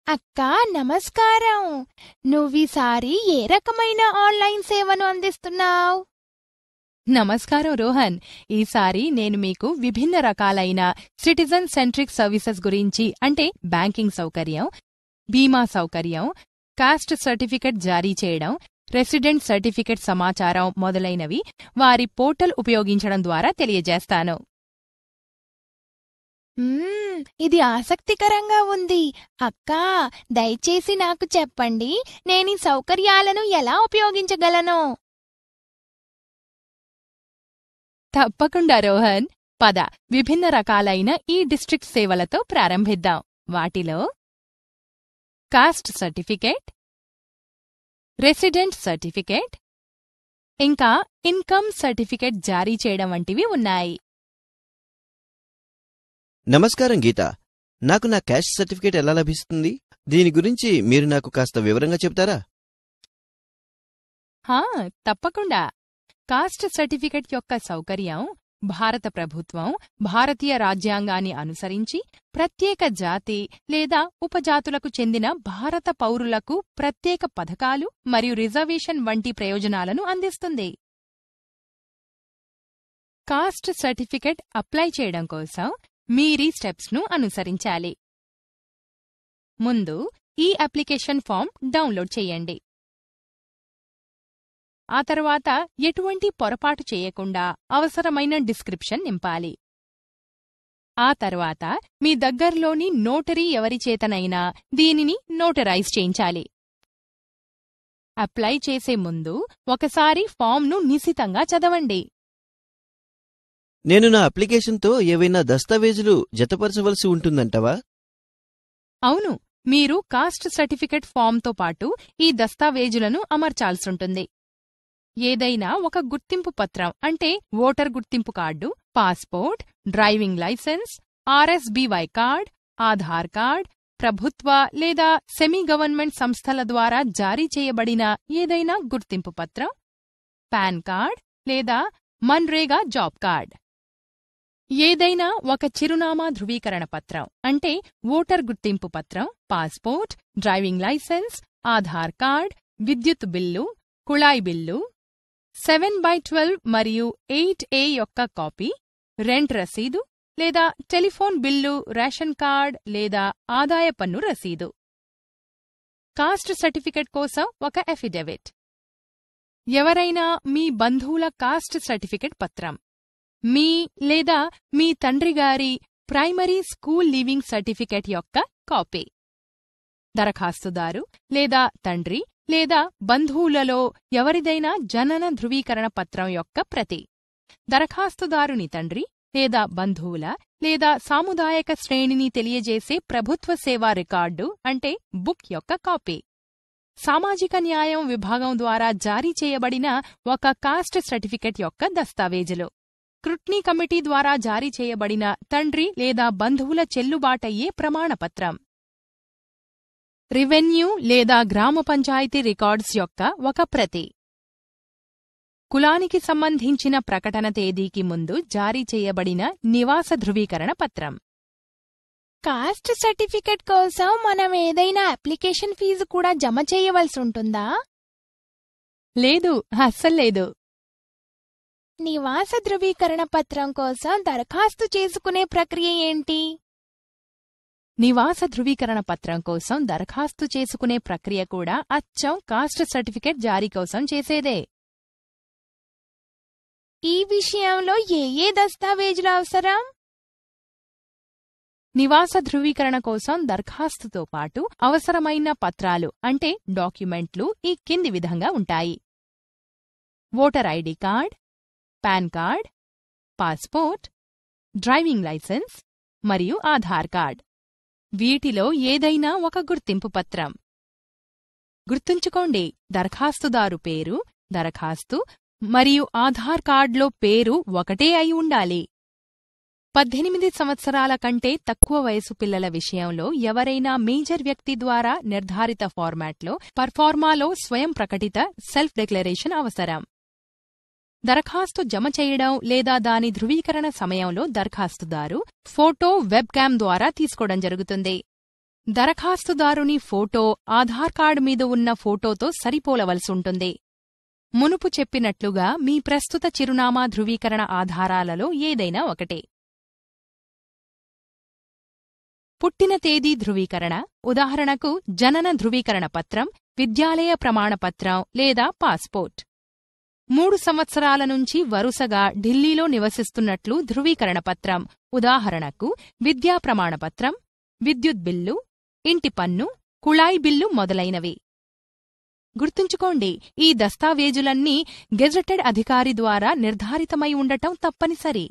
అక్కా నమస్కారం నువ్వీసారి ఏ రకమైన ఆన్లైన్ సేవను అందిస్తున్నావు నమస్కారం రోహన్ ఈసారి నేను మీకు విభిన్న రకాలైన సిటిజన్ సెంట్రిక్ సర్వీసెస్ గురించి అంటే బ్యాంకింగ్ సౌకర్యం బీమా సౌకర్యం కాస్ట్ సర్టిఫికెట్ జారీ చేయడం రెసిడెంట్ సర్టిఫికెట్ సమాచారం మొదలైనవి వారి పోర్టల్ ఉపయోగించడం ద్వారా తెలియజేస్తాను మ్మ్, ఇది ఆసక్తికరంగా ఉంది అక్కా దయచేసి నాకు చెప్పండి నేను ఈ సౌకర్యాలను ఎలా ఉపయోగించగలను తప్పకుండా రోహన్ పద విభిన్న రకాలైన ఈ డిస్ట్రిక్ట్ సేవలతో ప్రారంభిద్దాం వాటిలో కాస్ట్ సర్టిఫికేట్ రెసిడెంట్ సర్టిఫికేట్ ఇంకా ఇన్కమ్ సర్టిఫికేట్ జారీ చేయడం వంటివి ఉన్నాయి నమస్కారం గీత నాకు నా క్యాష్ సర్టిఫికేట్ ఎలా లభిస్తుంది దీని గురించి మీరు నాకు కాస్త వివరంగా చెప్తారా హా తప్పకుండా కాస్ట్ సర్టిఫికెట్ యొక్క సౌకర్యం భారత ప్రభుత్వం భారతీయ రాజ్యాంగాన్ని అనుసరించి ప్రత్యేక జాతి లేదా ఉపజాతులకు చెందిన భారత పౌరులకు ప్రత్యేక పథకాలు మరియు రిజర్వేషన్ వంటి ప్రయోజనాలను అందిస్తుంది కాస్ట్ సర్టిఫికెట్ అప్లై చేయడం కోసం మీరీ స్టెప్స్ను అనుసరించాలి ముందు ఈ అప్లికేషన్ ఫామ్ డౌన్లోడ్ చేయండి ఆ తర్వాత ఎటువంటి పొరపాటు చేయకుండా అవసరమైన డిస్క్రిప్షన్ నింపాలి ఆ తర్వాత మీ దగ్గర్లోని నోటరీ ఎవరిచేతనైనా దీనిని నోటరైజ్ చేయించాలి అప్లై చేసే ముందు ఒకసారి ఫామ్ను నిశితంగా చదవండి నేను నా అప్లికేషన్తో ఏవైనా దస్తావేజులు జతపరచవలసి ఉంటుందంటవా అవును మీరు కాస్ట్ సర్టిఫికెట్ ఫామ్తో పాటు ఈ దస్తావేజులను అమర్చాల్సుంటుంది ఏదైనా ఒక గుర్తింపు పత్రం అంటే ఓటర్ గుర్తింపు card passport driving licence RSBY card Aadhaar card ప్రభుత్వ లేదా సెమీ గవర్నమెంట్ సంస్థల ద్వారా జారీ చేయబడిన ఏదైనా గుర్తింపు పత్రం పాన్ కార్డ్ లేదా మన్రేగా జాబ్ కార్డ్ ఏదైనా ఒక చిరునామా ధృవీకరణ పత్రం అంటే ఓటర్ గుర్తింపు పత్రం passport driving licence Aadhaar card విద్యుత్ బిల్లు కుళాయి బిల్లు సెవెన్ బై ట్వెల్వ్ మరియు ఎయిట్ ఏ యొక్క కాపీ రెంట్ రసీదు లేదా టెలిఫోన్ బిల్లు రేషన్ కార్డ్ లేదా ఆదాయ పన్ను రసీదు కాస్ట్ సర్టిఫికెట్ కోసం ఒక ఎఫిడెవిట్ ఎవరైనా మీ బంధువుల కాస్ట్ సర్టిఫికెట్ పత్రం మీ లేదా మీ తండ్రి గారి ప్రైమరీ స్కూల్ లీవింగ్ సర్టిఫికెట్ యొక్క కాపీ దరఖాస్తుదారు లేదా తండ్రి లేదా బంధువులలో ఎవరిదైనా జనన ధృవీకరణ పత్రం యొక్క ప్రతి దరఖాస్తుదారుని తండ్రి లేదా బంధువుల లేదా సాముదాయక శ్రేణిని తెలియజేసే ప్రభుత్వ సేవా రికార్డు అంటే బుక్ యొక్క కాపీ సామాజిక న్యాయం విభాగం ద్వారా జారీ చేయబడిన ఒక కాస్ట్ సర్టిఫికెట్ యొక్క దస్తావేజులు స్క్రూట్నీ కమిటీ ద్వారా జారీ చేయబడిన తండ్రి లేదా బంధువుల చెల్లుబాటయ్యే ప్రమాణపత్రం రెవెన్యూ లేదా గ్రామ పంచాయతీ రికార్డ్స్ యొక్క ఒక ప్రతి కులానికి సంబంధించిన ప్రకటన తేదీకి ముందు జారీ చేయబడిన నివాస ధృవీకరణ పత్రం కాస్ట్ సర్టిఫికెట్ కోసం మనం ఏదైనా అప్లికేషన్ ఫీజు కూడా జమ చేయవలసి ఉంటుందా లేదు అస్సల్లేదు నివాస ధృవీకరణ పత్రం కోసం దరఖాస్తు చేసుకునే ప్రక్రియ ఏంటి నివాస ధృవీకరణ పత్రం కోసం దరఖాస్తు చేసుకునే ప్రక్రియ కూడా అచ్చం కాస్ట్ సర్టిఫికెట్ జారీ కోసం చేసేదే ఈ విషయంలో ఏ ఏ దస్తావేజులు అవసరం నివాస ధృవీకరణ కోసం దరఖాస్తుతో పాటు అవసరమైన పత్రాలు అంటే డాక్యుమెంట్లు ఈ కింది విధంగా ఉంటాయి voter ID card PAN card passport driving licence మరియు ఆధార్ కార్డ్ వీటిలో ఏదైనా ఒక గుర్తింపు పత్రం గుర్తుంచుకోండి దరఖాస్తుదారు పేరు దరఖాస్తు మరియు ఆధార్ కార్డులో పేరు ఒకటే అయి ఉండాలి పద్దెనిమిది సంవత్సరాల కంటే తక్కువ వయసు పిల్లల విషయంలో ఎవరైనా మేజర్ వ్యక్తి ద్వారా నిర్ధారిత ఫార్మాట్లో పర్ఫార్మాలో స్వయం ప్రకటిత సెల్ఫ్ డిక్లరేషన్ అవసరం దరఖాస్తు జమ చేయడం లేదా దాని ధృవీకరణ సమయంలో దరఖాస్తుదారు ఫోటో వెబ్ క్యామ్ ద్వారా తీసుకోవడం జరుగుతుంది దరఖాస్తుదారుని ఫోటో ఆధార్ కార్డు మీద ఉన్న ఫోటోతో సరిపోలవలసుంటుంది మునుపు చెప్పినట్లుగా మీ ప్రస్తుత చిరునామా ధృవీకరణ ఆధారాలలో ఏదైనా ఒకటే పుట్టిన తేదీ ధృవీకరణ ఉదాహరణకు జనన ధృవీకరణ పత్రం విద్యాలయ ప్రమాణపత్రం లేదా పాస్పోర్ట్ మూడు సంవత్సరాల నుంచి వరుసగా ఢిల్లీలో నివసిస్తున్నట్లు ధృవీకరణ పత్రం ఉదాహరణకు విద్యా ప్రమాణపత్రం విద్యుత్ బిల్లు ఇంటి పన్ను కుళాయి బిల్లు మొదలైనవి గుర్తుంచుకోండి ఈ దస్తావేజులన్నీ గెజెటెడ్ అధికారి ద్వారా నిర్ధారితమై ఉండటం తప్పనిసరి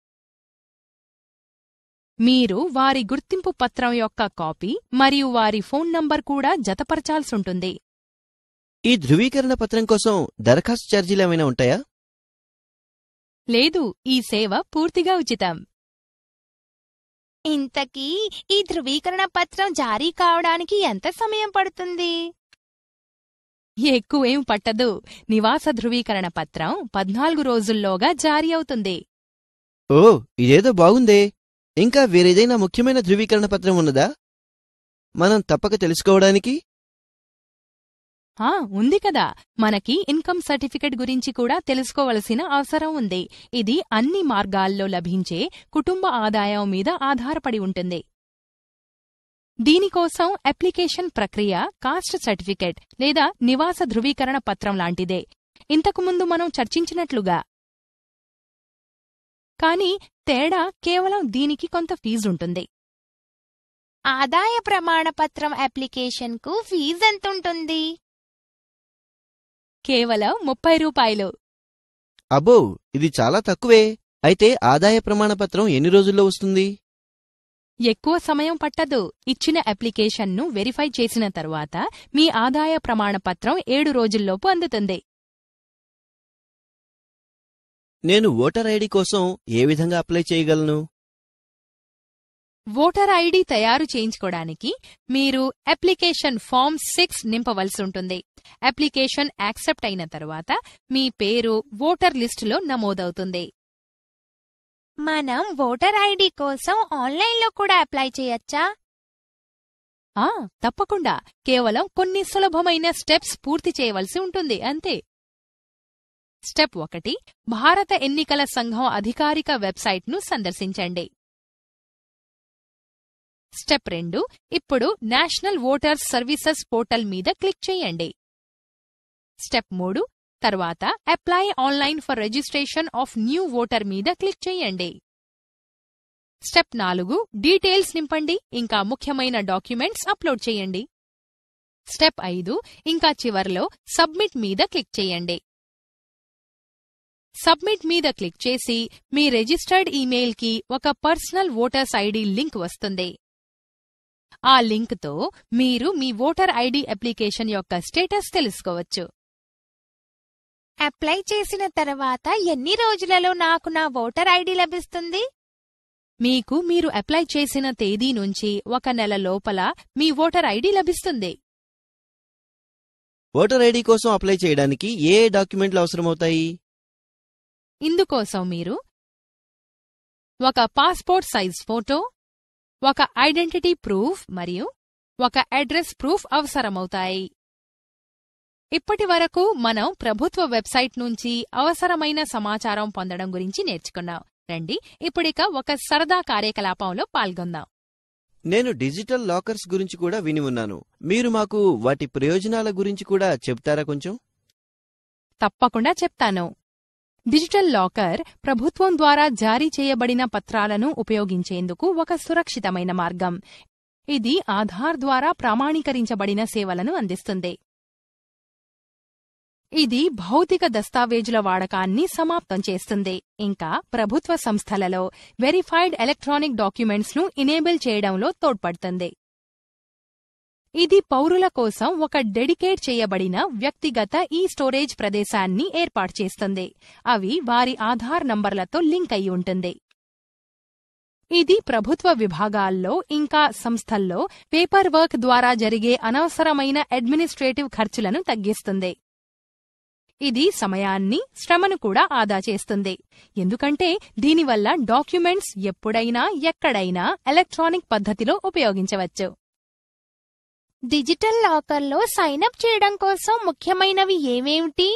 మీరు వారి గుర్తింపు పత్రం యొక్క కాపీ మరియు వారి ఫోన్ నంబర్ కూడా జతపరచాల్సుంటుంది ఈ ధృవీకరణ పత్రం కోసం దరఖాస్తు ఛార్జీలు ఏమైనా ఉంటాయా లేదు ఈ సేవ పూర్తిగా ఉచితం ఇంతకీ ఈ ధృవీకరణ పత్రం జారీ కావడానికి ఎంత సమయం పడుతుంది ఎక్కువేం పట్టదు నివాస ధృవీకరణ పత్రం పద్నాలుగు రోజుల్లోగా జారీ అవుతుంది ఓ ఇదేదో బాగుందే ఇంకా వేరేదైనా ముఖ్యమైన ధృవీకరణ పత్రం ఉన్నదా మనం తప్పక తెలుసుకోవడానికి ఆ ఉంది కదా మనకి ఇన్కమ్ సర్టిఫికెట్ గురించి కూడా తెలుసుకోవలసిన అవసరం ఉంది ఇది అన్ని మార్గాల్లో లభించే కుటుంబ ఆదాయం మీద ఆధారపడి ఉంటుంది దీనికోసం అప్లికేషన్ ప్రక్రియ కాస్ట్ సర్టిఫికెట్ లేదా నివాస ధృవీకరణ పత్రం లాంటిదే ఇంతకుముందు మనం చర్చించినట్లుగా కానీ తేడా కేవలం దీనికి కొంత ఫీజుంటుంది ఆదాయ ప్రమాణ పత్రం అప్లికేషన్కు ఫీజు ఎంతుంటుంది కేవలం ముప్పై రూపాయలు అబ్బో ఇది చాలా తక్కువే అయితే ఆదాయ ప్రమాణ పత్రం ఎన్ని రోజుల్లో వస్తుంది ఎక్కువ సమయం పట్టదు ఇచ్చిన అప్లికేషన్ను వెరిఫై చేసిన తరువాత మీ ఆదాయ ప్రమాణపత్రం ఏడు రోజుల్లోపు అందుతుంది నేను ఓటర్ ఐడి కోసం ఏ విధంగా అప్లై చేయగలను ఓటర్ ఐడి తయారు చేయించుకోవడానికి మీరు అప్లికేషన్ ఫామ్ సిక్స్ నింపవలసి ఉంటుంది అప్లికేషన్ యాక్సెప్ట్ అయిన తరువాత మీ పేరు ఓటర్ లిస్టులో నమోదవుతుంది మనం ఓటర్ ఐడి కోసం ఆన్లైన్లో కూడా అప్లై చేయొచ్చా ఆ తప్పకుండా కేవలం కొన్ని సులభమైన స్టెప్స్ పూర్తి చేయవలసి ఉంటుంది అంతే స్టెప్ ఒకటి భారత ఎన్నికల సంఘం అధికారిక వెబ్సైట్ను సందర్శించండి స్టెప్ రెండు ఇప్పుడు నేషనల్ ఓటర్స్ సర్వీసెస్ పోర్టల్ మీద క్లిక్ చేయండి స్టెప్ మూడు తర్వాత apply online for registration of new voter మీద క్లిక్ చేయండి స్టెప్ నాలుగు డీటెయిల్స్ నింపండి ఇంకా ముఖ్యమైన డాక్యుమెంట్స్ అప్లోడ్ చేయండి స్టెప్ ఐదు ఇంకా చివర్లో సబ్మిట్ మీద క్లిక్ చేయండి సబ్మిట్ మీద క్లిక్ చేసి మీ రిజిస్టర్డ్ ఈమెయిల్కి ఒక పర్సనల్ ఓటర్స్ ఐడి లింక్ వస్తుంది ఆ లింక్తో మీరు మీ ఓటర్ ఐడి అప్లికేషన్ యొక్క స్టేటస్ తెలుసుకోవచ్చు అప్లై చేసిన తర్వాత ఎన్ని రోజులలో నాకు నా ఓటర్ ఐడి లభిస్తుంది మీకు మీరు అప్లై చేసిన తేదీ నుంచి ఒక నెల లోపల మీ ఓటర్ ఐడి లభిస్తుంది ఓటర్ ఐడి కోసం అప్లై చేయడానికి ఏ ఏ డాక్యుమెంట్లు అవసరమవుతాయి ఇందుకోసం మీరు ఒక పాస్పోర్ట్ సైజ్ ఫోటో ఒక ఐడెంటిటీ ప్రూఫ్ మరియు ఒక అడ్రస్ ప్రూఫ్ అవసరమవుతాయి ఇప్పటి వరకు మనం ప్రభుత్వ వెబ్సైట్ నుంచి అవసరమైన సమాచారం పొందడం గురించి నేర్చుకున్నాం రండి ఇప్పుడిక ఒక సరదా కార్యకలాపంలో పాల్గొందాం నేను డిజిటల్ లాకర్స్ గురించి కూడా విని ఉన్నాను మీరు మాకు వాటి ప్రయోజనాల గురించి కూడా చెప్తారా కొంచెం తప్పకుండా చెప్తాను డిజిటల్ లాకర్ ప్రభుత్వం ద్వారా జారీ చేయబడిన పత్రాలను ఉపయోగించేందుకు ఒక సురక్షితమైన మార్గం ఇది ఆధార్ ద్వారా ప్రామాణీకరించబడిన సేవలను అందిస్తుంది ఇది భౌతిక దస్తావేజుల వాడకాన్ని సమాప్తం చేస్తుంది ఇంకా ప్రభుత్వ సంస్థలలో వెరిఫైడ్ ఎలక్ట్రానిక్ డాక్యుమెంట్స్ ను ఇనేబుల్ చేయడంలో తోడ్పడుతుంది ఇది పౌరుల కోసం ఒక డెడికేట్ చేయబడిన వ్యక్తిగత ఈ స్టోరేజ్ ప్రదేశాన్ని ఏర్పాటు చేస్తుంది అవి వారి ఆధార్ నంబర్లతో లింక్ అయి ఉంటుంది ఇది ప్రభుత్వ విభాగాల్లో ఇంకా సంస్థల్లో పేపర్ వర్క్ ద్వారా జరిగే అనవసరమైన అడ్మినిస్ట్రేటివ్ ఖర్చులను తగ్గిస్తుంది ఇది సమయాన్ని శ్రమను కూడా ఆదా చేస్తుంది ఎందుకంటే దీనివల్ల డాక్యుమెంట్స్ ఎప్పుడైనా ఎక్కడైనా ఎలక్ట్రానిక్ పద్ధతిలో ఉపయోగించవచ్చు డిజిటల్ లాకర్లో సైన్ అప్ చేయడం కోసం ముఖ్యమైనవి ఏమేమిటి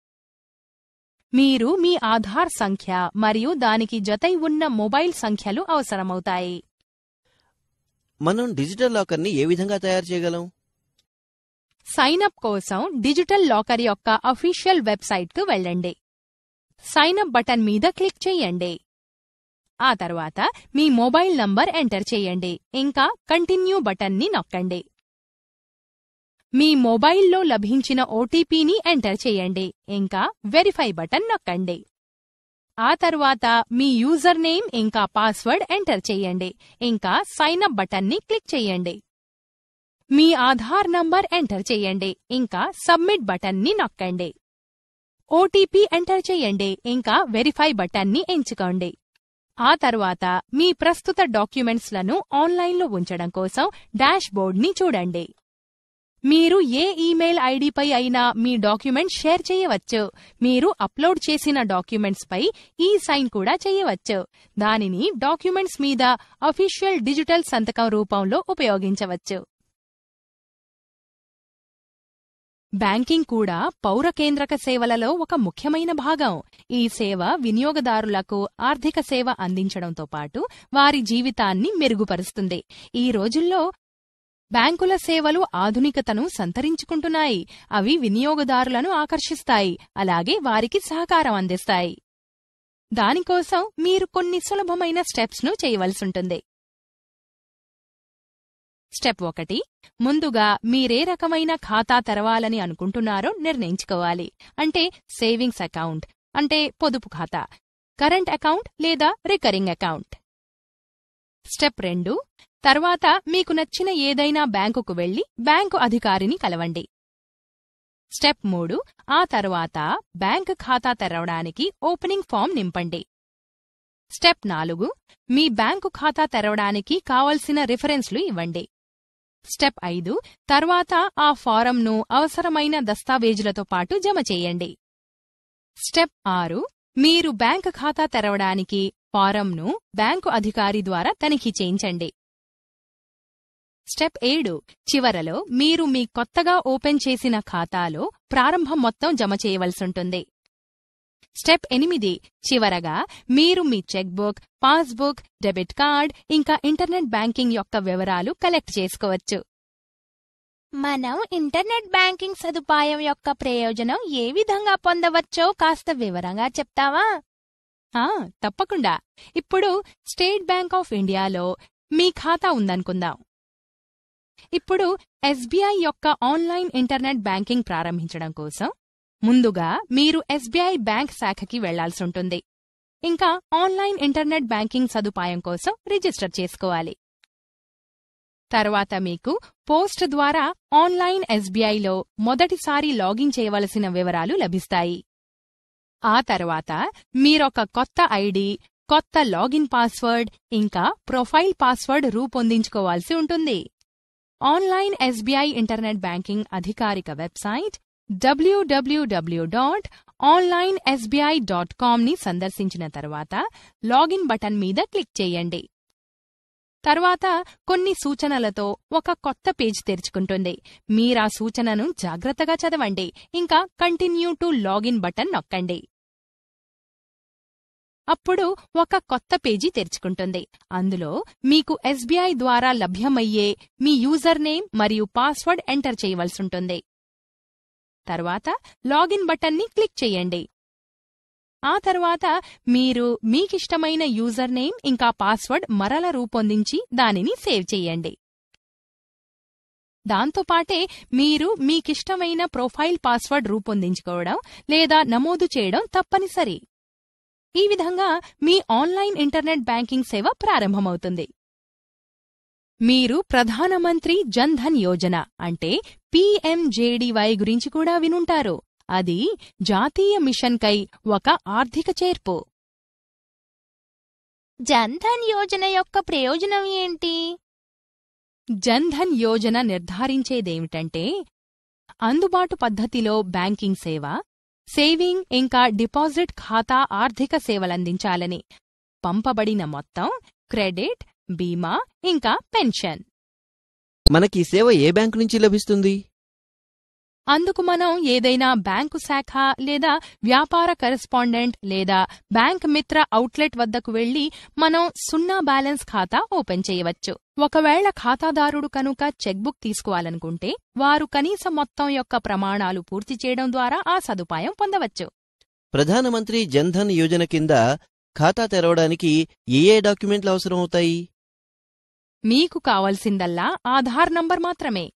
మీరు మీ ఆధార్ సంఖ్య మరియు దానికి జతై ఉన్న మొబైల్ సంఖ్యలు అవసరమవుతాయి మనం డిజిటల్ లాకర్ని ఏ విధంగా తయారు చేయగలం సైన్ అప్ కోసం డిజిటల్ లాకర్ యొక్క అఫీషియల్ వెబ్సైట్కు వెళ్ళండి సైన్ అప్ బటన్ మీద క్లిక్ చేయండి ఆ తర్వాత మీ మొబైల్ నంబర్ ఎంటర్ చేయండి ఇంకా కంటిన్యూ బటన్ని నొక్కండి మీ మొబైల్లో లభించిన ఓటీపీని ఎంటర్ చేయండి ఇంకా వెరిఫై బటన్ నొక్కండి ఆ తర్వాత మీ యూజర్ నేమ్ ఇంకా పాస్వర్డ్ ఎంటర్ చేయండి ఇంకా సైన్ అప్ బటన్ని క్లిక్ చేయండి మీ ఆధార్ నంబర్ ఎంటర్ చేయండి ఇంకా సబ్మిట్ బటన్ని నొక్కండి ఓటీపీ ఎంటర్ చేయండి ఇంకా వెరిఫై బటన్ని ఎంచుకోండి ఆ తర్వాత మీ ప్రస్తుత డాక్యుమెంట్స్లను ఆన్లైన్లో ఉంచడం కోసం డాష్ బోర్డ్ని చూడండి మీరు ఏ ఈమెయిల్ ఐడిపై అయినా మీ డాక్యుమెంట్ షేర్ చేయవచ్చు మీరు అప్లోడ్ చేసిన డాక్యుమెంట్స్పై ఈ సైన్ కూడా చేయవచ్చు దానిని డాక్యుమెంట్స్ మీద అఫీషియల్ డిజిటల్ సంతకం రూపంలో ఉపయోగించవచ్చు బ్యాంకింగ్ కూడా పౌర కేంద్రక సేవలలో ఒక ముఖ్యమైన భాగం ఈ సేవ వినియోగదారులకు ఆర్థిక సేవ అందించడంతో పాటు వారి జీవితాన్ని మెరుగుపరుస్తుంది ఈ రోజుల్లో బ్యాంకుల సేవలు ఆధునికతను సంతరించుకుంటున్నాయి అవి వినియోగదారులను ఆకర్షిస్తాయి అలాగే వారికి సహకారం అందిస్తాయి దానికోసం మీరు కొన్ని సులభమైన స్టెప్స్ను చేయవలసుంటుంది స్టెప్ ఒకటి ముందుగా మీరే రకమైన ఖాతా తెరవాలని అనుకుంటున్నారో నిర్ణయించుకోవాలి అంటే సేవింగ్స్ అకౌంట్ అంటే పొదుపు ఖాతా కరెంట్ అకౌంట్ లేదా రికరింగ్ అకౌంట్ స్టెప్ రెండు తర్వాత మీకు నచ్చిన ఏదైనా బ్యాంకుకు వెళ్లి బ్యాంకు అధికారిని కలవండి స్టెప్ మూడు ఆ తర్వాత బ్యాంక్ ఖాతా తెరవడానికి ఓపెనింగ్ ఫామ్ నింపండి స్టెప్ నాలుగు మీ బ్యాంకు ఖాతా తెరవడానికి కావలసిన రిఫరెన్స్లు ఇవ్వండి స్టెప్ ఐదు తర్వాత ఆ ఫారంను అవసరమైన దస్తావేజులతో పాటు జమ చేయండి స్టెప్ ఆరు మీరు బ్యాంక్ ఖాతా తెరవడానికి ఫారంను బ్యాంకు అధికారి ద్వారా తనిఖీ చేయించండి స్టెప్ ఏడు చివరలో మీరు మీ కొత్తగా ఓపెన్ చేసిన ఖాతాలో ప్రారంభం మొత్తం జమ చేయవలసుంటుంది స్టెప్ ఎనిమిది చివరగా మీరు మీ చెక్బుక్ పాస్బుక్ డెబిట్ కార్డ్ ఇంకా ఇంటర్నెట్ బ్యాంకింగ్ యొక్క వివరాలు కలెక్ట్ చేసుకోవచ్చు మనం ఇంటర్నెట్ బ్యాంకింగ్ సదుపాయం యొక్క ప్రయోజనం ఏ విధంగా పొందవచ్చో కాస్త వివరంగా చెప్తావా ఆ తప్పకుండా ఇప్పుడు స్టేట్ బ్యాంక్ ఆఫ్ ఇండియాలో మీ ఖాతా ఉందనుకుందాం ఇప్పుడు ఎస్బీఐ యొక్క ఆన్లైన్ ఇంటర్నెట్ బ్యాంకింగ్ ప్రారంభించడం కోసం ముందుగా మీరు ఎస్బీఐ బ్యాంక్ శాఖకి వెళ్లాల్సుంటుంది ఇంకా ఆన్లైన్ ఇంటర్నెట్ బ్యాంకింగ్ సదుపాయం కోసం రిజిస్టర్ చేసుకోవాలి తర్వాత మీకు పోస్ట్ ద్వారా ఆన్లైన్ ఎస్బీఐలో మొదటిసారి లాగిన్ చేయవలసిన వివరాలు లభిస్తాయి ఆ తర్వాత మీరొక కొత్త ఐడి కొత్త లాగిన్ పాస్వర్డ్ ఇంకా ప్రొఫైల్ పాస్వర్డ్ రూపొందించుకోవాల్సి ఉంటుంది ఆన్లైన్ ఎస్బీఐ ఇంటర్నెట్ బ్యాంకింగ్ అధికారిక website WWW dot online SBI dot కామ్ని సందర్శించిన తర్వాత లాగిన్ బటన్ మీద క్లిక్ చేయండి తర్వాత కొన్ని సూచనలతో ఒక కొత్త పేజ్ తెరుచుకుంటుంది మీరా సూచనను జాగ్రత్తగా చదవండి ఇంకా కంటిన్యూ టు లాగిన్ బటన్ నొక్కండి అప్పుడు ఒక కొత్త పేజీ తెరుచుకుంటుంది అందులో మీకు ఎస్బీఐ ద్వారా లభ్యమయ్యే మీ యూజర్ నేమ్ మరియు పాస్వర్డ్ ఎంటర్ చేయవలసుంటుంది తర్వాత లాగిన్ బటన్ని క్లిక్ చేయండి ఆ తర్వాత మీరు మీకిష్టమైన యూజర్ నేమ్ ఇంకా పాస్వర్డ్ మరల రూపొందించి దానిని సేవ్ చేయండి దాంతోపాటే మీరు మీకిష్టమైన ప్రొఫైల్ పాస్వర్డ్ రూపొందించుకోవడం లేదా నమోదు చేయడం తప్పనిసరి ఈ విధంగా మీ ఆన్లైన్ ఇంటర్నెట్ బ్యాంకింగ్ సేవ ప్రారంభమవుతుంది మీరు ప్రధానమంత్రి జన్ ధన్ యోజన అంటే పీఎంజేడీవై గురించి కూడా వినుంటారు అది జాతీయ మిషన్కై ఒక ఆర్థిక చేర్పు జన్ ధన్ యోజన యొక్క ప్రయోజనం ఏంటి జన్ ధన్ యోజన నిర్ధారించేదేమిటంటే అందుబాటు పద్ధతిలో బ్యాంకింగ్ సేవ సేవింగ్ ఇంకా డిపాజిట్ ఖాతా ఆర్థిక సేవలందించాలని పంపబడిన మొత్తం క్రెడిట్ బీమా ఇంకా పెన్షన్ మనకి ఈ సేవ ఏ బ్యాంకు నుంచి లభిస్తుంది అందుకు మనం ఏదైనా బ్యాంకు శాఖ లేదా వ్యాపార కరెస్పాండెంట్ లేదా బ్యాంక్ మిత్ర అవుట్లెట్ వద్దకు వెళ్లి మనం సున్నా బ్యాలెన్స్ ఖాతా ఓపెన్ చేయవచ్చు ఒకవేళ ఖాతాదారుడు కనుక చెక్బుక్ తీసుకోవాలనుకుంటే వారు కనీస మొత్తం యొక్క ప్రమాణాలు పూర్తి చేయడం ద్వారా ఆ సదుపాయం పొందవచ్చు ప్రధానమంత్రి జన్ధన్ యోజన కింద ఖాతా తెరవడానికి ఏ ఏ డాక్యుమెంట్లు అవసరం అవుతాయి మీకు కావలసిందల్లా ఆధార్ నంబర్ మాత్రమే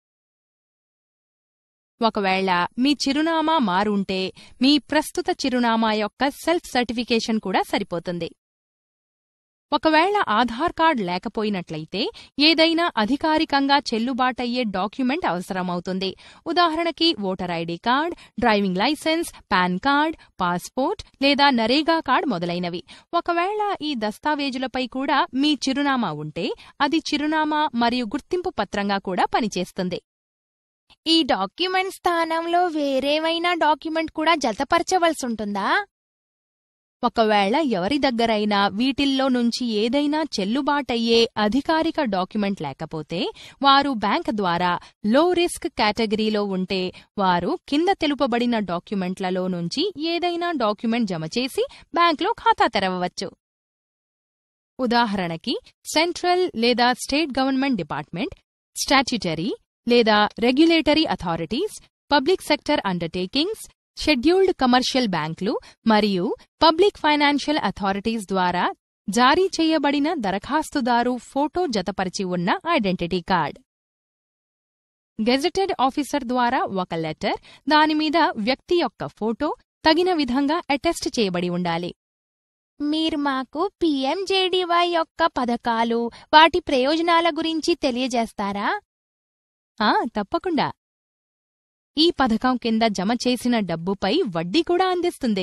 ఒకవేళ మీ చిరునామా మారుంటే మీ ప్రస్తుత చిరునామా యొక్క సెల్ఫ్ సర్టిఫికేషన్ కూడా సరిపోతుంది ఒకవేళ ఆధార్ కార్డ్ లేకపోయినట్లయితే ఏదైనా అధికారికంగా చెల్లుబాటయ్యే డాక్యుమెంట్ అవసరమవుతుంది ఉదాహరణకి voter ID card driving licence PAN card passport లేదా నరేగా కార్డ్ మొదలైనవి ఒకవేళ ఈ దస్తావేజులపై కూడా మీ చిరునామా ఉంటే అది చిరునామా మరియు గుర్తింపు పత్రంగా కూడా పనిచేస్తుంది ఈ డాక్యుమెంట్ స్థానంలో వేరేవైనా డాక్యుమెంట్ కూడా జతపరచవలసి ఉంటుందా ఒకవేళ ఎవరి దగ్గరైనా వీటిల్లో నుంచి ఏదైనా చెల్లుబాటయ్యే అధికారిక డాక్యుమెంట్ లేకపోతే వారు బ్యాంక్ ద్వారా లో రిస్క్ కేటగిరీలో ఉంటే వారు కింద తెలుపబడిన డాక్యుమెంట్లలో నుంచి ఏదైనా డాక్యుమెంట్ జమ చేసి బ్యాంక్లో ఖాతా తెరవవచ్చు ఉదాహరణకి సెంట్రల్ లేదా స్టేట్ గవర్నమెంట్ డిపార్ట్మెంట్ స్టాట్యుటరీ లేదా regulatory authorities public sector undertakings scheduled commercial బ్యాంకులు మరియు పబ్లిక్ ఫైనాన్షియల్ అథారిటీస్ ద్వారా జారీ చేయబడిన దరఖాస్తుదారు ఫోటో జతపరిచి ఉన్న ఐడెంటిటీ కార్డ్ గెజెటెడ్ ఆఫీసర్ ద్వారా ఒక లెటర్ దానిమీద వ్యక్తి యొక్క ఫోటో తగిన విధంగా అటెస్ట్ చేయబడి ఉండాలి మీరు మాకు పీఎంజేడీవై యొక్క పథకాలు వాటి ప్రయోజనాల గురించి తెలియజేస్తారా ఆ తప్పకుండా ఈ పథకం కింద జమ చేసిన డబ్బుపై వడ్డీ కూడా అందిస్తుంది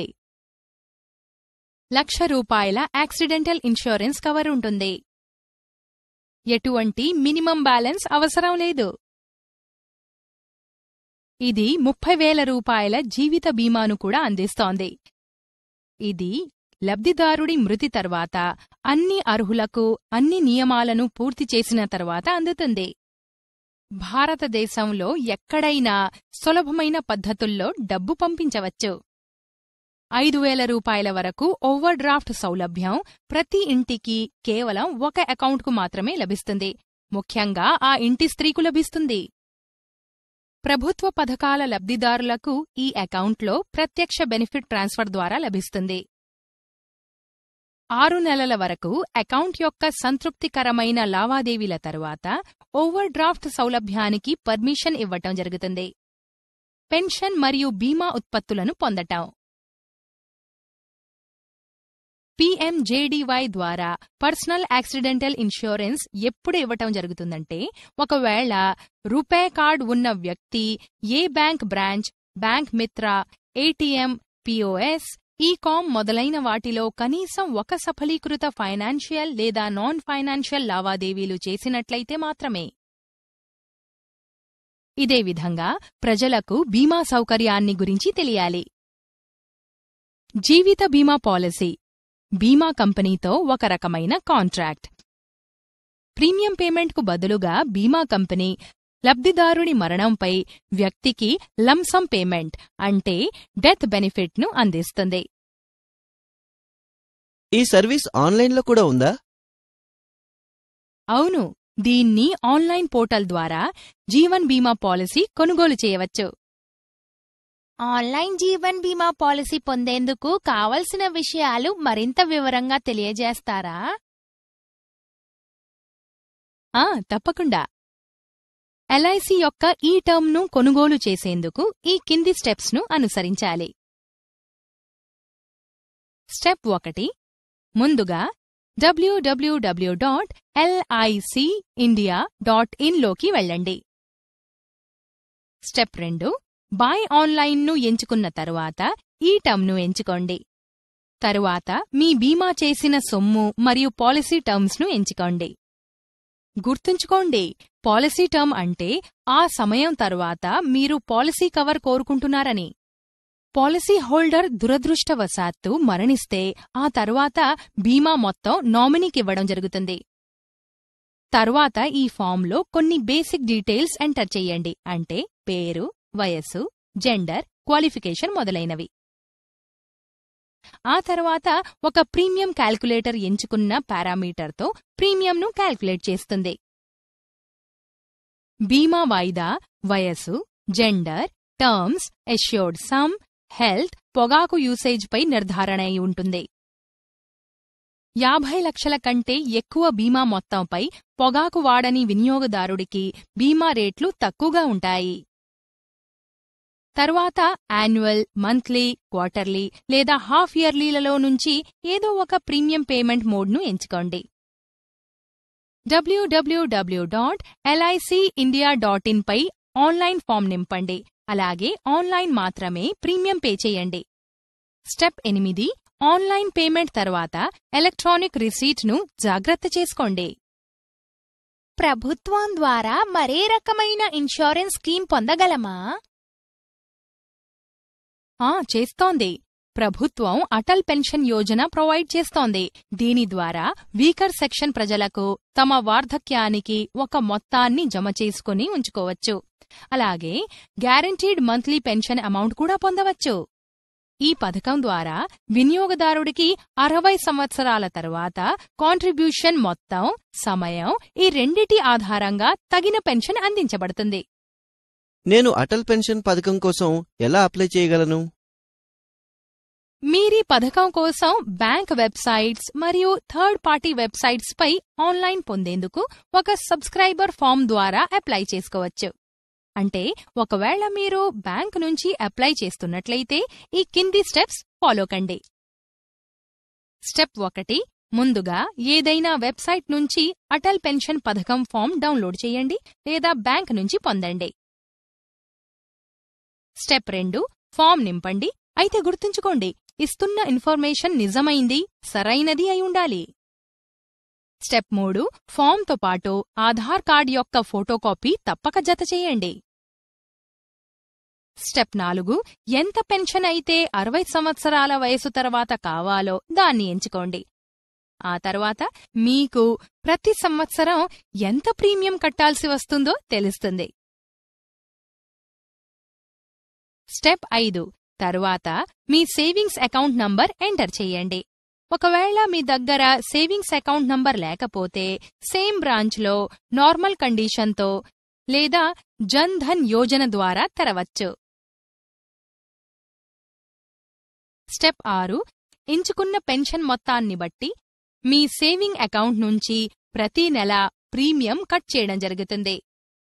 లక్ష రూపాయల యాక్సిడెంటల్ ఇన్షూరెన్స్ కవర్ ఉంటుంది ఎటువంటి మినిమం బ్యాలెన్స్ అవసరం లేదు ఇది ముప్పై వేల రూపాయల జీవిత బీమాను కూడా అందిస్తోంది ఇది లబ్ధిదారుడి మృతి తర్వాత అన్ని అర్హులకు అన్ని నియమాలను పూర్తి చేసిన తర్వాత అందుతుంది భారతదేశంలో ఎక్కడైనా సులభమైన పద్ధతుల్లో డబ్బు పంపించవచ్చు ఐదు వేల రూపాయల వరకు ఓవర్ డ్రాఫ్ట్ సౌలభ్యం ప్రతి ఇంటికి కేవలం ఒక అకౌంట్కు మాత్రమే లభిస్తుంది ముఖ్యంగా ఆ ఇంటి స్త్రీకు లభిస్తుంది ప్రభుత్వ పథకాల లబ్ధిదారులకు ఈ అకౌంట్లో ప్రత్యక్ష బెనిఫిట్ ట్రాన్స్ఫర్ ద్వారా లభిస్తుంది ఆరు నెలల వరకు అకౌంట్ యొక్క సంతృప్తికరమైన లావాదేవీల తరువాత ఓవర్ డ్రాఫ్ట్ సౌలభ్యానికి పర్మిషన్ ఇవ్వటం జరుగుతుంది పెన్షన్ మరియు బీమా ఉత్పత్తులను పొందటం పీఎంజేడీవై ద్వారా పర్సనల్ యాక్సిడెంటల్ ఇన్సూరెన్స్ ఎప్పుడు ఇవ్వటం జరుగుతుందంటే ఒకవేళ రూపే కార్డ్ ఉన్న వ్యక్తి ఏ bank branch bank Mitra ATM POS e com మొదలైన వాటిలో కనీసం ఒక సఫలీకృత ఫైనాన్షియల్ లేదా నాన్ ఫైనాన్షియల్ లావాదేవీలు చేసినట్లయితే మాత్రమే ఇదే విధంగా ప్రజలకు బీమా సౌకర్యాన్ని గురించి తెలియాలి జీవిత బీమా పాలసీ బీమా కంపెనీతో ఒక రకమైన కాంట్రాక్ట్ ప్రీమియం పేమెంట్కు బదులుగా బీమా కంపెనీ లబ్ధిదారుడి మరణంపై వ్యక్తికి లంసం పేమెంట్ అంటే డెత్ బెనిఫిట్ను అందిస్తుంది ఈ సర్వీస్ ఆన్లైన్లో కూడా ఉందా అవును దీన్ని ఆన్లైన్ పోర్టల్ ద్వారా జీవన్ బీమా పాలసీ కొనుగోలు చేయవచ్చు ఆన్లైన్ జీవన్ బీమా పాలసీ పొందేందుకు కావలసిన విషయాలు మరింత వివరంగా తెలియజేస్తారా ఆ తప్పకుండా ఎల్ఐసి యొక్క ఈ టర్మ్ను కొనుగోలు చేసేందుకు ఈ కింది స్టెప్స్ను అనుసరించాలి స్టెప్ ఒకటి ముందుగా WWW dot LIC India dot ఇన్లోకి వెళ్ళండి స్టెప్ రెండు బాయ్ ఆన్లైన్ను ఎంచుకున్న తరువాత ఈ టర్మ్ను ఎంచుకోండి తరువాత మీ బీమా చేసిన సొమ్ము మరియు పాలసీ టర్మ్స్ను ఎంచుకోండి గుర్తుంచుకోండి పాలసీ టర్మ్ అంటే ఆ సమయం తరువాత మీరు పాలసీ కవర్ కోరుకుంటున్నారని పాలసీ హోల్డర్ దురదృష్టవశాత్తు మరణిస్తే ఆ తరువాత బీమా మొత్తం నామినీకివ్వడం జరుగుతుంది తర్వాత ఈ ఫామ్లో కొన్ని బేసిక్ డీటెయిల్స్ ఎంటర్ చెయ్యండి అంటే పేరు వయస్సు జెండర్ క్వాలిఫికేషన్ మొదలైనవి ఆ తర్వాత ఒక ప్రీమియం క్యాల్కులేటర్ ఎంచుకున్న పారామీటర్తో ప్రీమియంను క్యాల్కులేట్ చేస్తుంది బీమా వాయిదా వయస్సు gender terms assured sum health పొగాకు యూసేజ్పై నిర్ధారణ అయి ఉంటుంది యాభై లక్షల కంటే ఎక్కువ బీమా మొత్తంపై పొగాకు వాడని వినియోగదారుడికి బీమా రేట్లు తక్కువగా ఉంటాయి తర్వాత యాన్యువల్ మంత్లీ క్వార్టర్లీ లేదా హాఫ్ ఇయర్లీలలో నుంచి ఏదో ఒక ప్రీమియం పేమెంట్ మోడ్ను ఎంచుకోండి WWW dot LIC India dot in పై ఆన్లైన్ ఫామ్ నింపండి అలాగే ఆన్లైన్ మాత్రమే ప్రీమియం పే చేయండి స్టెప్ ఎనిమిది ఆన్లైన్ పేమెంట్ తర్వాత ఎలక్ట్రానిక్ రిసీట్ను జాగ్రత్త చేసుకోండి ప్రభుత్వం ద్వారా మరే రకమైన ఇన్సూరెన్స్ స్కీమ్ పొందగలమా ఆ చేస్తోంది ప్రభుత్వం అటల్ పెన్షన్ యోజన ప్రొవైడ్ చేస్తోంది దీని ద్వారా వీకర్ సెక్షన్ ప్రజలకు తమ వార్ధక్యానికి ఒక మొత్తాన్ని జమ చేసుకుని ఉంచుకోవచ్చు అలాగే గ్యారంటీడ్ మంత్లీ పెన్షన్ అమౌంట్ కూడా పొందవచ్చు ఈ పథకం ద్వారా వినియోగదారుడికి అరవై సంవత్సరాల తర్వాత కాంట్రిబ్యూషన్ మొత్తం సమయం ఈ రెండిటి ఆధారంగా తగిన పెన్షన్ అందించబడుతుంది నేను అటల్ పెన్షన్ పథకం కోసం ఎలా అప్లై చేయగలను మీరీ పథకం కోసం బ్యాంక్ వెబ్సైట్స్ మరియు థర్డ్ పార్టీ వెబ్సైట్స్ పై ఆన్లైన్ పొందేందుకు ఒక సబ్స్క్రైబర్ ఫామ్ ద్వారా అప్లై చేసుకోవచ్చు అంటే ఒకవేళ మీరు బ్యాంక్ నుంచి అప్లై చేస్తున్నట్లయితే ఈ కింది స్టెప్స్ ఫాలో కండి స్టెప్ ఒకటి ముందుగా ఏదైనా వెబ్సైట్ నుంచి అటల్ పెన్షన్ పథకం ఫామ్ డౌన్లోడ్ చేయండి లేదా బ్యాంక్ నుంచి పొందండి స్టెప్ రెండు ఫామ్ నింపండి అయితే గుర్తుంచుకోండి ఇస్తున్న ఇన్ఫర్మేషన్ నిజమైంది సరైనది అయి ఉండాలి స్టెప్ మూడు ఫామ్తో పాటు ఆధార్ కార్డ్ యొక్క ఫోటోకాపీ తప్పక జత చేయండి స్టెప్ నాలుగు ఎంత పెన్షన్ అయితే అరవై సంవత్సరాల వయసు తర్వాత కావాలో దాన్ని ఎంచుకోండి ఆ తర్వాత మీకు ప్రతి సంవత్సరం ఎంత ప్రీమియం కట్టాల్సి వస్తుందో తెలుస్తుంది స్టెప్ ఐదు తరువాత మీ సేవింగ్స్ అకౌంట్ నంబర్ ఎంటర్ చేయండి ఒకవేళ మీ దగ్గర సేవింగ్స్ అకౌంట్ నంబర్ లేకపోతే సేమ్ బ్రాంచ్లో నార్మల్ కండిషన్తో లేదా జన్ ధన్ యోజన ద్వారా తెరవచ్చు స్టెప్ ఆరు ఎంచుకున్న పెన్షన్ మొత్తాన్ని బట్టి మీ సేవింగ్ అకౌంట్ నుంచి ప్రతి నెల ప్రీమియం కట్ చేయడం జరుగుతుంది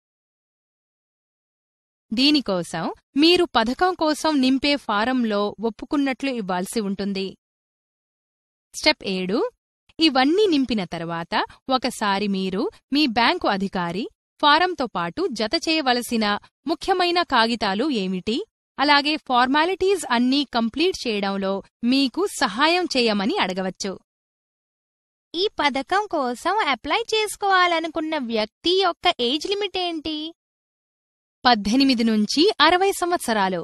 దీనికోసం మీరు పథకం కోసం నింపే ఫారంలో ఒప్పుకున్నట్లు ఇవ్వాల్సి ఉంటుంది స్టెప్ ఏడు ఇవన్నీ నింపిన తర్వాత ఒకసారి మీరు మీ బ్యాంకు అధికారి ఫారంతో పాటు జత చేయవలసిన ముఖ్యమైన కాగితాలు ఏమిటి అలాగే ఫార్మాలిటీస్ అన్నీ కంప్లీట్ చేయడంలో మీకు సహాయం చేయమని అడగవచ్చు ఈ పథకం కోసం అప్లై చేసుకోవాలనుకున్న వ్యక్తి యొక్క ఏజ్ లిమిట్ ఏంటి పద్దెనిమిది నుంచి అరవై సంవత్సరాలు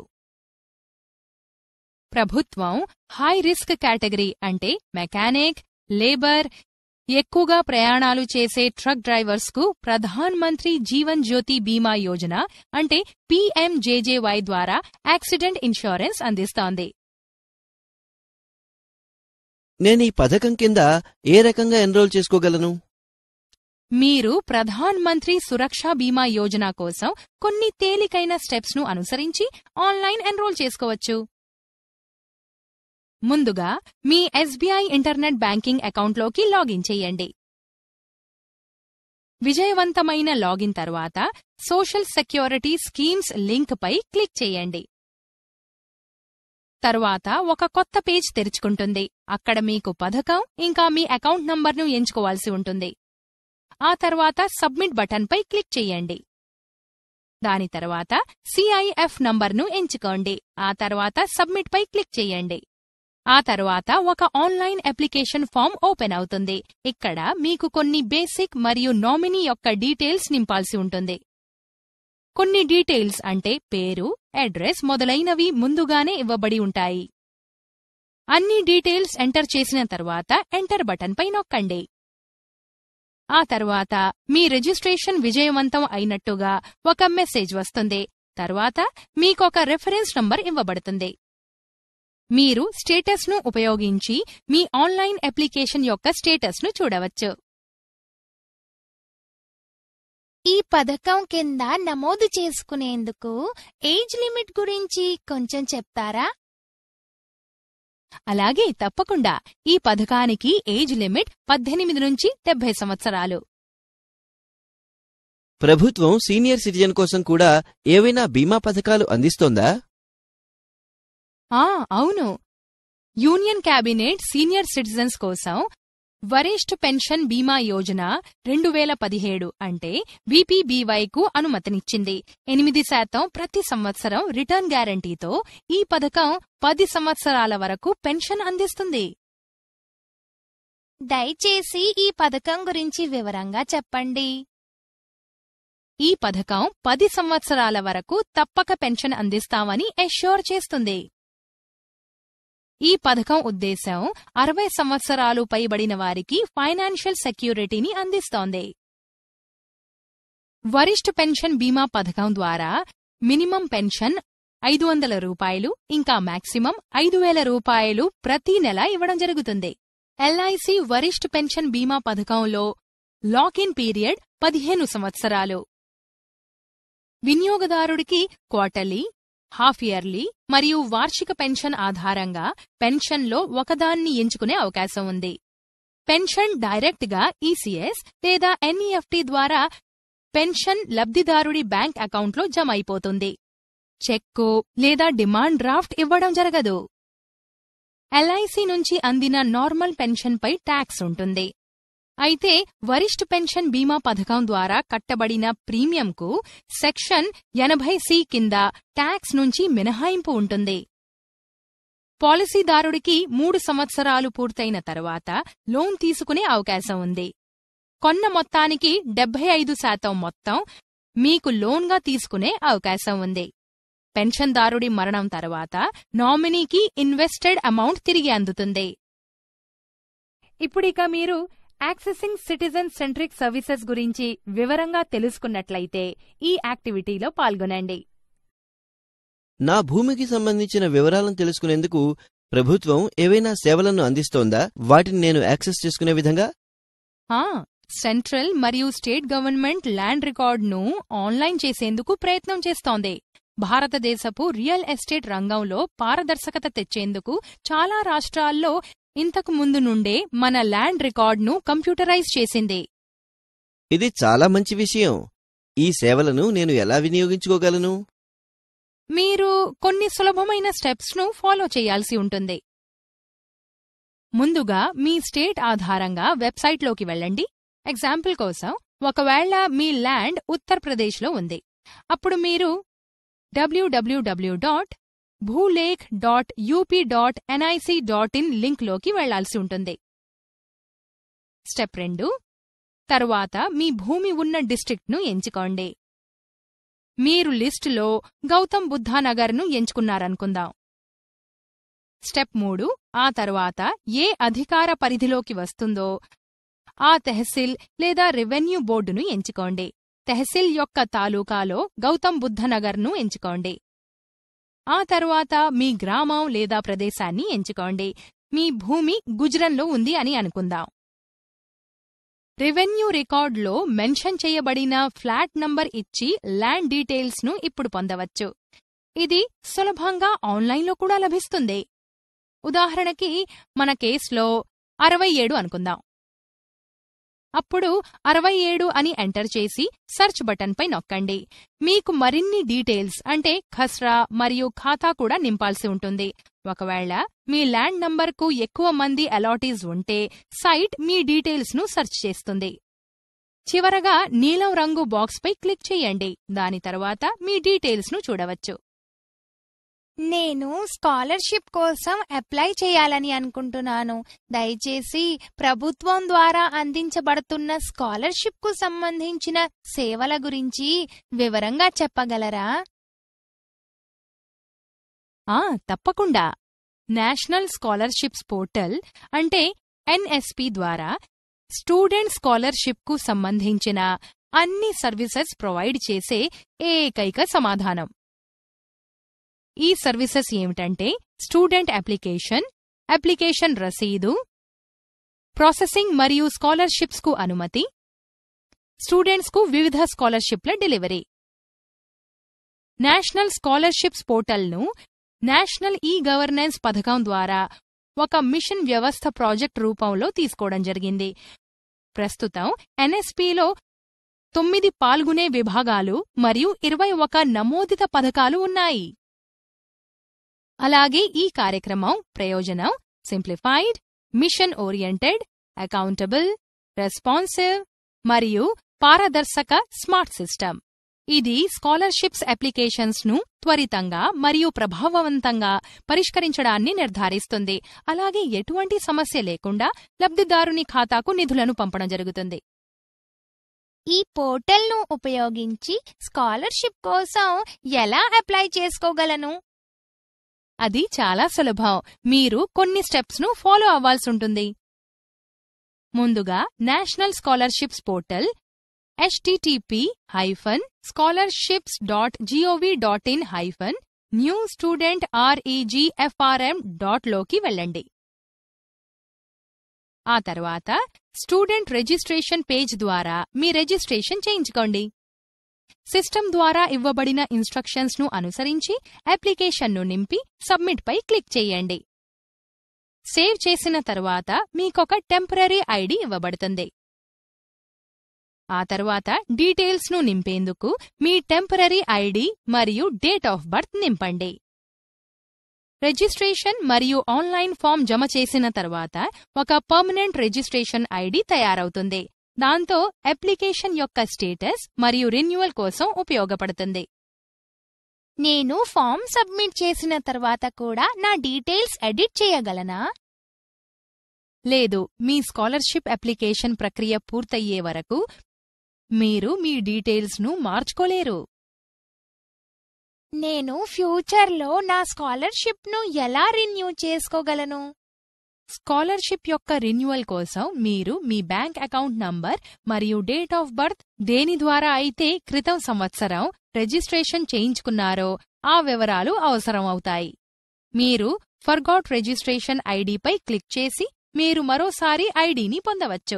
ప్రభుత్వం హై రిస్క్ కేటగిరీ అంటే మెకానిక్ లేబర్ ఎక్కువగా ప్రయాణాలు చేసే ట్రక్ డ్రైవర్స్కు ప్రధాన్ మంత్రి జీవన్ జ్యోతి బీమా యోజన అంటే పీఎంజేజేవై ద్వారా యాక్సిడెంట్ ఇన్సూరెన్స్ అందిస్తోంది నేను ఈ పథకం కింద ఏ రకంగా ఎన్రోల్ చేసుకోగలను మీరు ప్రధాన్ మంత్రి సురక్షా బీమా యోజన కోసం కొన్ని తేలికైన స్టెప్స్ ను అనుసరించి ఆన్లైన్ ఎన్రోల్ చేసుకోవచ్చు ముందుగా మీ ఎస్బీఐ ఇంటర్నెట్ బ్యాంకింగ్ అకౌంట్లోకి లాగిన్ చేయండి విజయవంతమైన లాగిన్ తర్వాత సోషల్ సెక్యూరిటీ స్కీమ్స్ లింక్ పై క్లిక్ చేయండి తరువాత ఒక కొత్త పేజ్ తెరుచుకుంటుంది అక్కడ మీకు పథకం ఇంకా మీ అకౌంట్ నంబర్ను ఎంచుకోవాల్సి ఉంటుంది ఆ తర్వాత సబ్మిట్ బటన్పై క్లిక్ చేయండి దాని తర్వాత సిఐఎఫ్ నంబర్ను ఎంచుకోండి ఆ తర్వాత సబ్మిట్ పై క్లిక్ చేయండి ఆ తర్వాత ఒక ఆన్లైన్ అప్లికేషన్ ఫామ్ ఓపెన్ అవుతుంది ఇక్కడ మీకు కొన్ని బేసిక్ మరియు నామినీ యొక్క డీటెయిల్స్ నింపాల్సి ఉంటుంది కొన్ని డీటెయిల్స్ అంటే పేరు అడ్రస్ మొదలైనవి ముందుగానే ఇవ్వబడి ఉంటాయి అన్ని డీటెయిల్స్ ఎంటర్ చేసిన తర్వాత ఎంటర్ బటన్పై నొక్కండి ఆ తర్వాత మీ రిజిస్ట్రేషన్ విజయవంతం అయినట్టుగా ఒక మెసేజ్ వస్తుంది తర్వాత మీకొక రెఫరెన్స్ నంబర్ ఇవ్వబడుతుంది మీరు స్టేటస్ను ఉపయోగించి మీ ఆన్లైన్ అప్లికేషన్ యొక్క స్టేటస్ను చూడవచ్చు ఈ పథకం కింద నమోదు చేసుకునేందుకు ఏజ్ లిమిట్ గురించి కొంచెం చెప్తారా అలాగే తప్పకుండా ఈ పథకానికి ఏజ్ లిమిట్ పద్దెనిమిది నుంచి డెబ్బై సంవత్సరాలు ప్రభుత్వం సీనియర్ సిటిజన్ కోసం కూడా ఏవైనా బీమా పథకాలు అందిస్తోందా ఆ అవును యూనియన్ క్యాబినెట్ సీనియర్ సిటిజన్స్ కోసం వరిష్ఠ పెన్షన్ బీమా యోజన రెండు వేల పదిహేడు అంటే బీపీబీవైకు అనుమతినిచ్చింది ఎనిమిది శాతం ప్రతి సంవత్సరం రిటర్న్ గ్యారంటీతో ఈ పథకం పది సంవత్సరాల వరకు పెన్షన్ అందిస్తుంది దయచేసి ఈ పథకం గురించి వివరంగా చెప్పండి ఈ పథకం పది సంవత్సరాల వరకు తప్పక పెన్షన్ అందిస్తామని ఎష్యూర్ చేస్తుంది ఈ పథకం ఉద్దేశం అరవై సంవత్సరాలు పైబడిన వారికి ఫైనాన్షియల్ సెక్యూరిటీని అందిస్తోంది వరిష్ఠ పెన్షన్ బీమా పథకం ద్వారా మినిమం పెన్షన్ ఐదు వందల రూపాయలు ఇంకా మాక్సిమం ఐదు వేల రూపాయలు ప్రతి నెల ఇవ్వడం జరుగుతుంది ఎల్ఐసి వరిష్ఠ పెన్షన్ బీమా పథకంలో లాక్-ఇన్ పీరియడ్ పదిహేను సంవత్సరాలు వినియోగదారుడికి క్వార్టర్లీ హాఫ్ ఇయర్లీ మరియు వార్షిక పెన్షన్ ఆధారంగా పెన్షన్లో ఒకదాన్ని ఎంచుకునే అవకాశం ఉంది పెన్షన్ డైరెక్ట్గా ఈసీఎస్ లేదా ఎన్ఈఎఫ్టీ ద్వారా పెన్షన్ లబ్ధిదారుడి బ్యాంక్ అకౌంట్లో జమ అయిపోతుంది చెక్కు లేదా డిమాండ్ డ్రాఫ్ట్ ఇవ్వడం జరగదు ఎల్ఐసి నుంచి అందిన నార్మల్ పెన్షన్పై ట్యాక్స్ ఉంటుంది అయితే వరిష్ఠ పెన్షన్ బీమా పథకం ద్వారా కట్టబడిన ప్రీమియంకు సెక్షన్ ఎనభై సి కింద ట్యాక్స్ నుంచి మినహాయింపు ఉంటుంది పాలసీదారుడికి మూడు సంవత్సరాలు పూర్తయిన తర్వాత లోన్ తీసుకునే అవకాశం ఉంది కొన్న మొత్తానికి డెబ్బై ఐదు శాతం మొత్తం మీకు లోన్గా తీసుకునే అవకాశం ఉంది పెన్షన్దారుడి మరణం తర్వాత నామినీకి ఇన్వెస్టెడ్ అమౌంట్ తిరిగి అందుతుంది ఇప్పుడిక మీరు యాక్సెసింగ్ సిటిజన్ సెంట్రిక్ సర్వీసెస్ గురించి వివరంగా తెలుసుకున్నట్లయితే ఈ యాక్టివిటీలో పాల్గొనండి నా భూమికి సంబంధించిన వివరాలను తెలుసుకునేందుకు ప్రభుత్వం ఏవైనా సేవలను అందిస్తోందా వాటిని నేను యాక్సెస్ చేసుకునే విధంగా ఆ సెంట్రల్ మరియు స్టేట్ గవర్నమెంట్ ల్యాండ్ రికార్డును ఆన్లైన్ చేసేందుకు ప్రయత్నం చేస్తోంది భారతదేశపు రియల్ ఎస్టేట్ రంగంలో పారదర్శకత తెచ్చేందుకు చాలా రాష్ట్రాల్లో ఇంతకు ముందు నుండే మన ల్యాండ్ రికార్డును కంప్యూటరైజ్ చేసింది ఇది చాలా మంచి విషయం ఈ సేవలను నేను ఎలా వినియోగించుకోగలను మీరు కొన్ని సులభమైన స్టెప్స్ను ఫాలో చేయాల్సి ఉంటుంది ముందుగా మీ స్టేట్ ఆధారంగా వెబ్సైట్లోకి వెళ్ళండి ఎగ్జాంపుల్ కోసం ఒకవేళ మీ ల్యాండ్ ఉత్తరప్రదేశ్లో ఉంది అప్పుడు మీరు WWW dot Bhulekh dot UP dot NIC dot in లింక్లోకి వెళ్లాల్సి ఉంటుంది స్టెప్ రెండు తరువాత మీ భూమి ఉన్న డిస్ట్రిక్ట్ను ఎంచుకోండి మీరు లిస్టులో గౌతమ్ బుద్ధానగర్ను ఎంచుకున్నారనుకుందాం స్టెప్ మూడు ఆ తర్వాత ఏ అధికార పరిధిలోకి వస్తుందో ఆ తెహసిల్ లేదా రెవెన్యూ బోర్డును ఎంచుకోండి తెహసిల్ యొక్క తాలూకాలో గౌతమ్ బుద్ధనగర్ను ఎంచుకోండి ఆ తరువాత మీ గ్రామం లేదా ప్రదేశాన్ని ఎంచుకోండి మీ భూమి గుజరంలో ఉంది అని అనుకుందాం రెవెన్యూ రికార్డులో మెన్షన్ చేయబడిన ఫ్లాట్ నంబర్ ఇచ్చి ల్యాండ్ డీటెయిల్స్ను ఇప్పుడు పొందవచ్చు ఇది సులభంగా ఆన్లైన్లో కూడా లభిస్తుంది ఉదాహరణకి మన కేసులో అరవై ఏడు అనుకుందాం అప్పుడు అరవై ఏడు అని ఎంటర్ చేసి సర్చ్ బటన్పై నొక్కండి మీకు మరిన్ని డీటెయిల్స్ అంటే ఖస్రా మరియు ఖాతా కూడా నింపాల్సి ఉంటుంది ఒకవేళ మీ ల్యాండ్ నంబర్కు ఎక్కువ మంది అలాటీస్ ఉంటే సైట్ మీ డీటెయిల్స్ను సెర్చ్ చేస్తుంది చివరగా నీలం రంగు బాక్స్పై క్లిక్ చేయండి దాని తర్వాత మీ డీటెయిల్స్ను చూడవచ్చు నేను స్కాలర్షిప్ కోసం అప్లై చేయాలని అనుకుంటున్నాను దయచేసి ప్రభుత్వం ద్వారా అందించబడుతున్న స్కాలర్షిప్ కు సంబంధించిన సేవల గురించి వివరంగా చెప్పగలరా ఆ తప్పకుండా నేషనల్ స్కాలర్షిప్స్ పోర్టల్ అంటే ఎన్ఎస్పి ద్వారా స్టూడెంట్ స్కాలర్షిప్కు సంబంధించిన అన్ని సర్వీసెస్ ప్రొవైడ్ చేసే ఏకైక సమాధానం ఈ సర్వీసెస్ ఏమిటంటే స్టూడెంట్ అప్లికేషన్ అప్లికేషన్ రసీదు ప్రాసెసింగ్ మరియు స్కాలర్షిప్స్కు అనుమతి స్టూడెంట్స్కు వివిధ స్కాలర్షిప్ల డెలివరీ నేషనల్ స్కాలర్షిప్స్ పోర్టల్ను నేషనల్ ఈ గవర్నెన్స్ పథకం ద్వారా ఒక మిషన్ వ్యవస్థ ప్రాజెక్ట్ రూపంలో తీసుకోవడం జరిగింది ప్రస్తుతం ఎన్ఎస్పిలో తొమ్మిది పాల్గొనే విభాగాలు మరియు ఇరవై ఒక నమోదిత పథకాలు ఉన్నాయి అలాగే ఈ కార్యక్రమం ప్రయోజనం simplified mission oriented accountable responsive మరియు పారదర్శక స్మార్ట్ సిస్టమ్ ఇది స్కాలర్షిప్స్ అప్లికేషన్స్ ను త్వరితంగా మరియు ప్రభావవంతంగా పరిష్కరించడాన్ని నిర్ధారిస్తుంది అలాగే ఎటువంటి సమస్య లేకుండా లబ్ధిదారుని ఖాతాకు నిధులను పంపడం జరుగుతుంది ఈ పోర్టల్ను ఉపయోగించి స్కాలర్షిప్ కోసం ఎలా అప్లై చేసుకోగలను అది చాలా సులభం మీరు కొన్ని స్టెప్స్ ను ఫాలో అవ్వాల్సుంటుంది ముందుగా national scholarships portal http hyphen scholarships dot GOV dot in hyphen new student REGFRM dot లోకి వెళ్ళండి ఆ తర్వాత స్టూడెంట్ రిజిస్ట్రేషన్ పేజ్ ద్వారా మీ రిజిస్ట్రేషన్ చేయించుకోండి సిస్టమ్ ద్వారా ఇవ్వబడిన ఇన్స్ట్రక్షన్స్ ను అనుసరించి అప్లికేషన్ను నింపి సబ్మిట్ పై క్లిక్ చేయండి సేవ్ చేసిన తర్వాత మీకొక టెంపరరీ ఐడి ఇవ్వబడుతుంది ఆ తర్వాత డీటెయిల్స్ ను నింపేందుకు మీ టెంపరరీ ఐడి మరియు డేట్ ఆఫ్ బర్త్ నింపండి రిజిస్ట్రేషన్ మరియు ఆన్లైన్ ఫామ్ జమ చేసిన తర్వాత ఒక పర్మనెంట్ రిజిస్ట్రేషన్ ఐడి తయారవుతుంది దాంతో అప్లికేషన్ యొక్క స్టేటస్ మరియు రెన్యువల్ కోసం ఉపయోగపడుతుంది నేను ఫామ్ సబ్మిట్ చేసిన తర్వాత కూడా నా డీటెయిల్స్ ఎడిట్ చేయగలనా లేదు మీ స్కాలర్షిప్ అప్లికేషన్ ప్రక్రియ పూర్తయ్యే వరకు మీరు మీ డీటెయిల్స్ ను మార్చుకోలేరు నేను ఫ్యూచర్లో నా స్కాలర్షిప్ను ఎలా రిన్యూ చేసుకోగలను స్కాలర్షిప్ యొక్క రెన్యువల్ కోసం మీరు మీ బ్యాంక్ అకౌంట్ నంబర్ మరియు డేట్ ఆఫ్ బర్త్ దేని ద్వారా అయితే క్రితం సంవత్సరం రిజిస్ట్రేషన్ చేయించుకున్నారో ఆ వివరాలు అవసరం అవుతాయి మీరు ఫర్గాట్ రిజిస్ట్రేషన్ ఐడిపై క్లిక్ చేసి మీరు మరోసారి ఐడిని పొందవచ్చు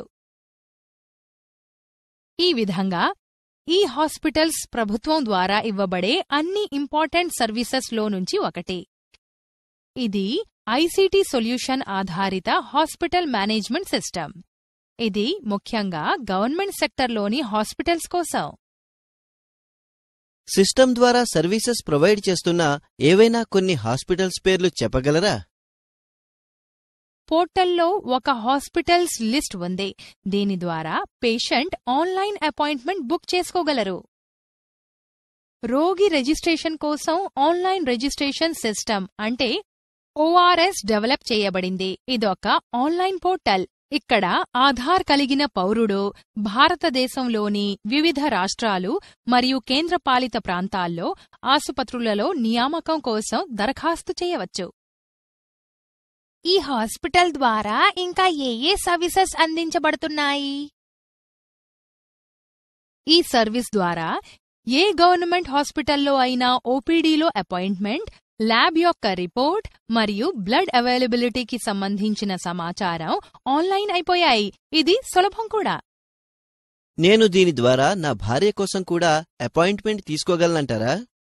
ఈ విధంగా ఈ హాస్పిటల్స్ ప్రభుత్వం ద్వారా ఇవ్వబడే అన్ని ఇంపార్టెంట్ సర్వీసెస్ లో నుంచి ఒకటి ఇది ఐసీటీ సొల్యూషన్ ఆధారిత హాస్పిటల్ మేనేజ్మెంట్ సిస్టమ్ ఇది ముఖ్యంగా గవర్నమెంట్ సెక్టర్లోని హాస్పిటల్స్ కోసం సిస్టమ్ ద్వారా సర్వీసెస్ ప్రొవైడ్ చేస్తున్న ఏవైనా కొన్ని హాస్పిటల్స్ పేర్లు చెప్పగలరా పోర్టల్లో ఒక హాస్పిటల్స్ లిస్ట్ ఉంది దీని ద్వారా పేషెంట్ ఆన్లైన్ అపాయింట్మెంట్ బుక్ చేసుకోగలరు రోగి రిజిస్ట్రేషన్ కోసం ఆన్లైన్ రిజిస్ట్రేషన్ సిస్టమ్ అంటే ఓఆర్ఎస్ డెవలప్ చేయబడింది ఇదొక ఆన్లైన్ పోర్టల్ ఇక్కడ ఆధార్ కలిగిన పౌరుడు భారతదేశంలోని వివిధ రాష్ట్రాలు మరియు కేంద్రపాలిత ప్రాంతాల్లో ఆసుపత్రులలో నియామకం కోసం దరఖాస్తు చేయవచ్చు ఈ హాస్పిటల్ ద్వారా ఇంకా ఏ ఏ సర్వీసెస్ అందించబడుతున్నాయి ఈ సర్వీస్ ద్వారా ఏ గవర్నమెంట్ హాస్పిటల్లో అయినా ఓపీడీలో అపాయింట్మెంట్ ల్యాబ్ యొక్క రిపోర్ట్ మరియు బ్లడ్ అవైలబిలిటీకి సంబంధించిన సమాచారం ఆన్లైన్ అయిపోయాయి ఇది సులభం కూడా నేను దీని ద్వారా నా భార్య కోసం కూడా అపాయింట్మెంట్ తీసుకోగలనంటారా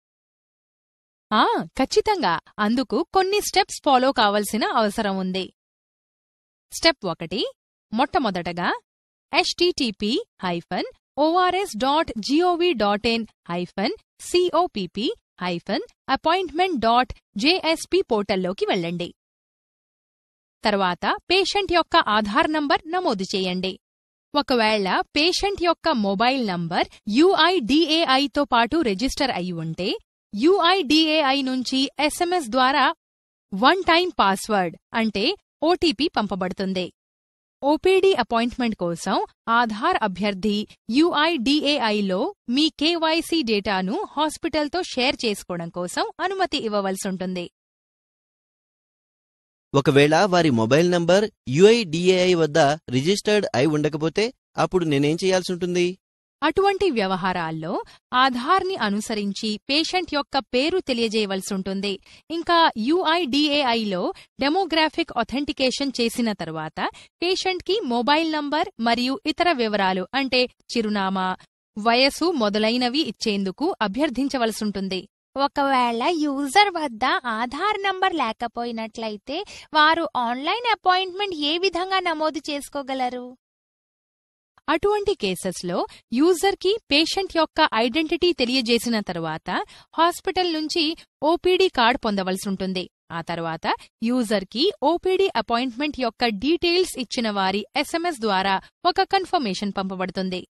ఆ ఖచ్చితంగా అందుకు కొన్ని స్టెప్స్ ఫాలో కావలసిన అవసరం ఉంది స్టెప్ ఒకటి మొట్టమొదటగా http hyphen ORS dot GOV dot in hyphen COPP hyphen appointment dot JSP పోర్టల్లోకి వెళ్ళండి తర్వాత పేషెంట్ యొక్క ఆధార్ నంబర్ నమోదు చేయండి ఒకవేళ పేషెంట్ యొక్క మొబైల్ నంబర్ యుఐడిఏఐతో పాటు రిజిస్టర్ అయి ఉంటే యుఐడిఏఐ నుంచి ఎస్ఎంఎస్ ద్వారా వన్ టైం పాస్వర్డ్ అంటే ఓటీపీ పంపబడుతుంది ఓపీడీ అపాయింట్మెంట్ కోసం ఆధార్ అభ్యర్థి యుఐడిఏఐలో మీ కేవైసీ డేటాను హాస్పిటల్తో షేర్ చేసుకోవడం కోసం అనుమతి ఇవ్వవలసుంటుంది ఒకవేళ వారి మొబైల్ నంబర్ యుఐడిఏఐ వద్ద రిజిస్టర్డ్ అయి ఉండకపోతే అప్పుడు నేనేం చేయాల్సి ఉంటుంది అటువంటి వ్యవహారాల్లో ఆధార్ని అనుసరించి పేషెంట్ యొక్క పేరు తెలియజేయవలసి ఉంటుంది ఇంకా యుఐడిఏఐలో డెమోగ్రాఫిక్ ఒథెంటికేషన్ చేసిన తరువాత పేషెంట్కి మొబైల్ నంబర్ మరియు ఇతర వివరాలు అంటే చిరునామా వయసు మొదలైనవి ఇచ్చేందుకు అభ్యర్థించవలసుంటుంది ఒకవేళ యూజర్ వద్ద ఆధార్ నంబర్ లేకపోయినట్లయితే వారు ఆన్లైన్ అపాయింట్మెంట్ ఏ విధంగా నమోదు చేసుకోగలరు అటువంటి కేసెస్లో యూజర్కి పేషెంట్ యొక్క ఐడెంటిటీ తెలియజేసిన తరువాత హాస్పిటల్ నుంచి ఓపీడీ కార్డ్ పొందవలసి ఉంటుంది ఆ తర్వాత యూజర్కి ఓపీడీ అపాయింట్మెంట్ యొక్క డీటెయిల్స్ ఇచ్చిన వారి ఎస్ఎంఎస్ ద్వారా ఒక కన్ఫర్మేషన్ పంపబడుతుంది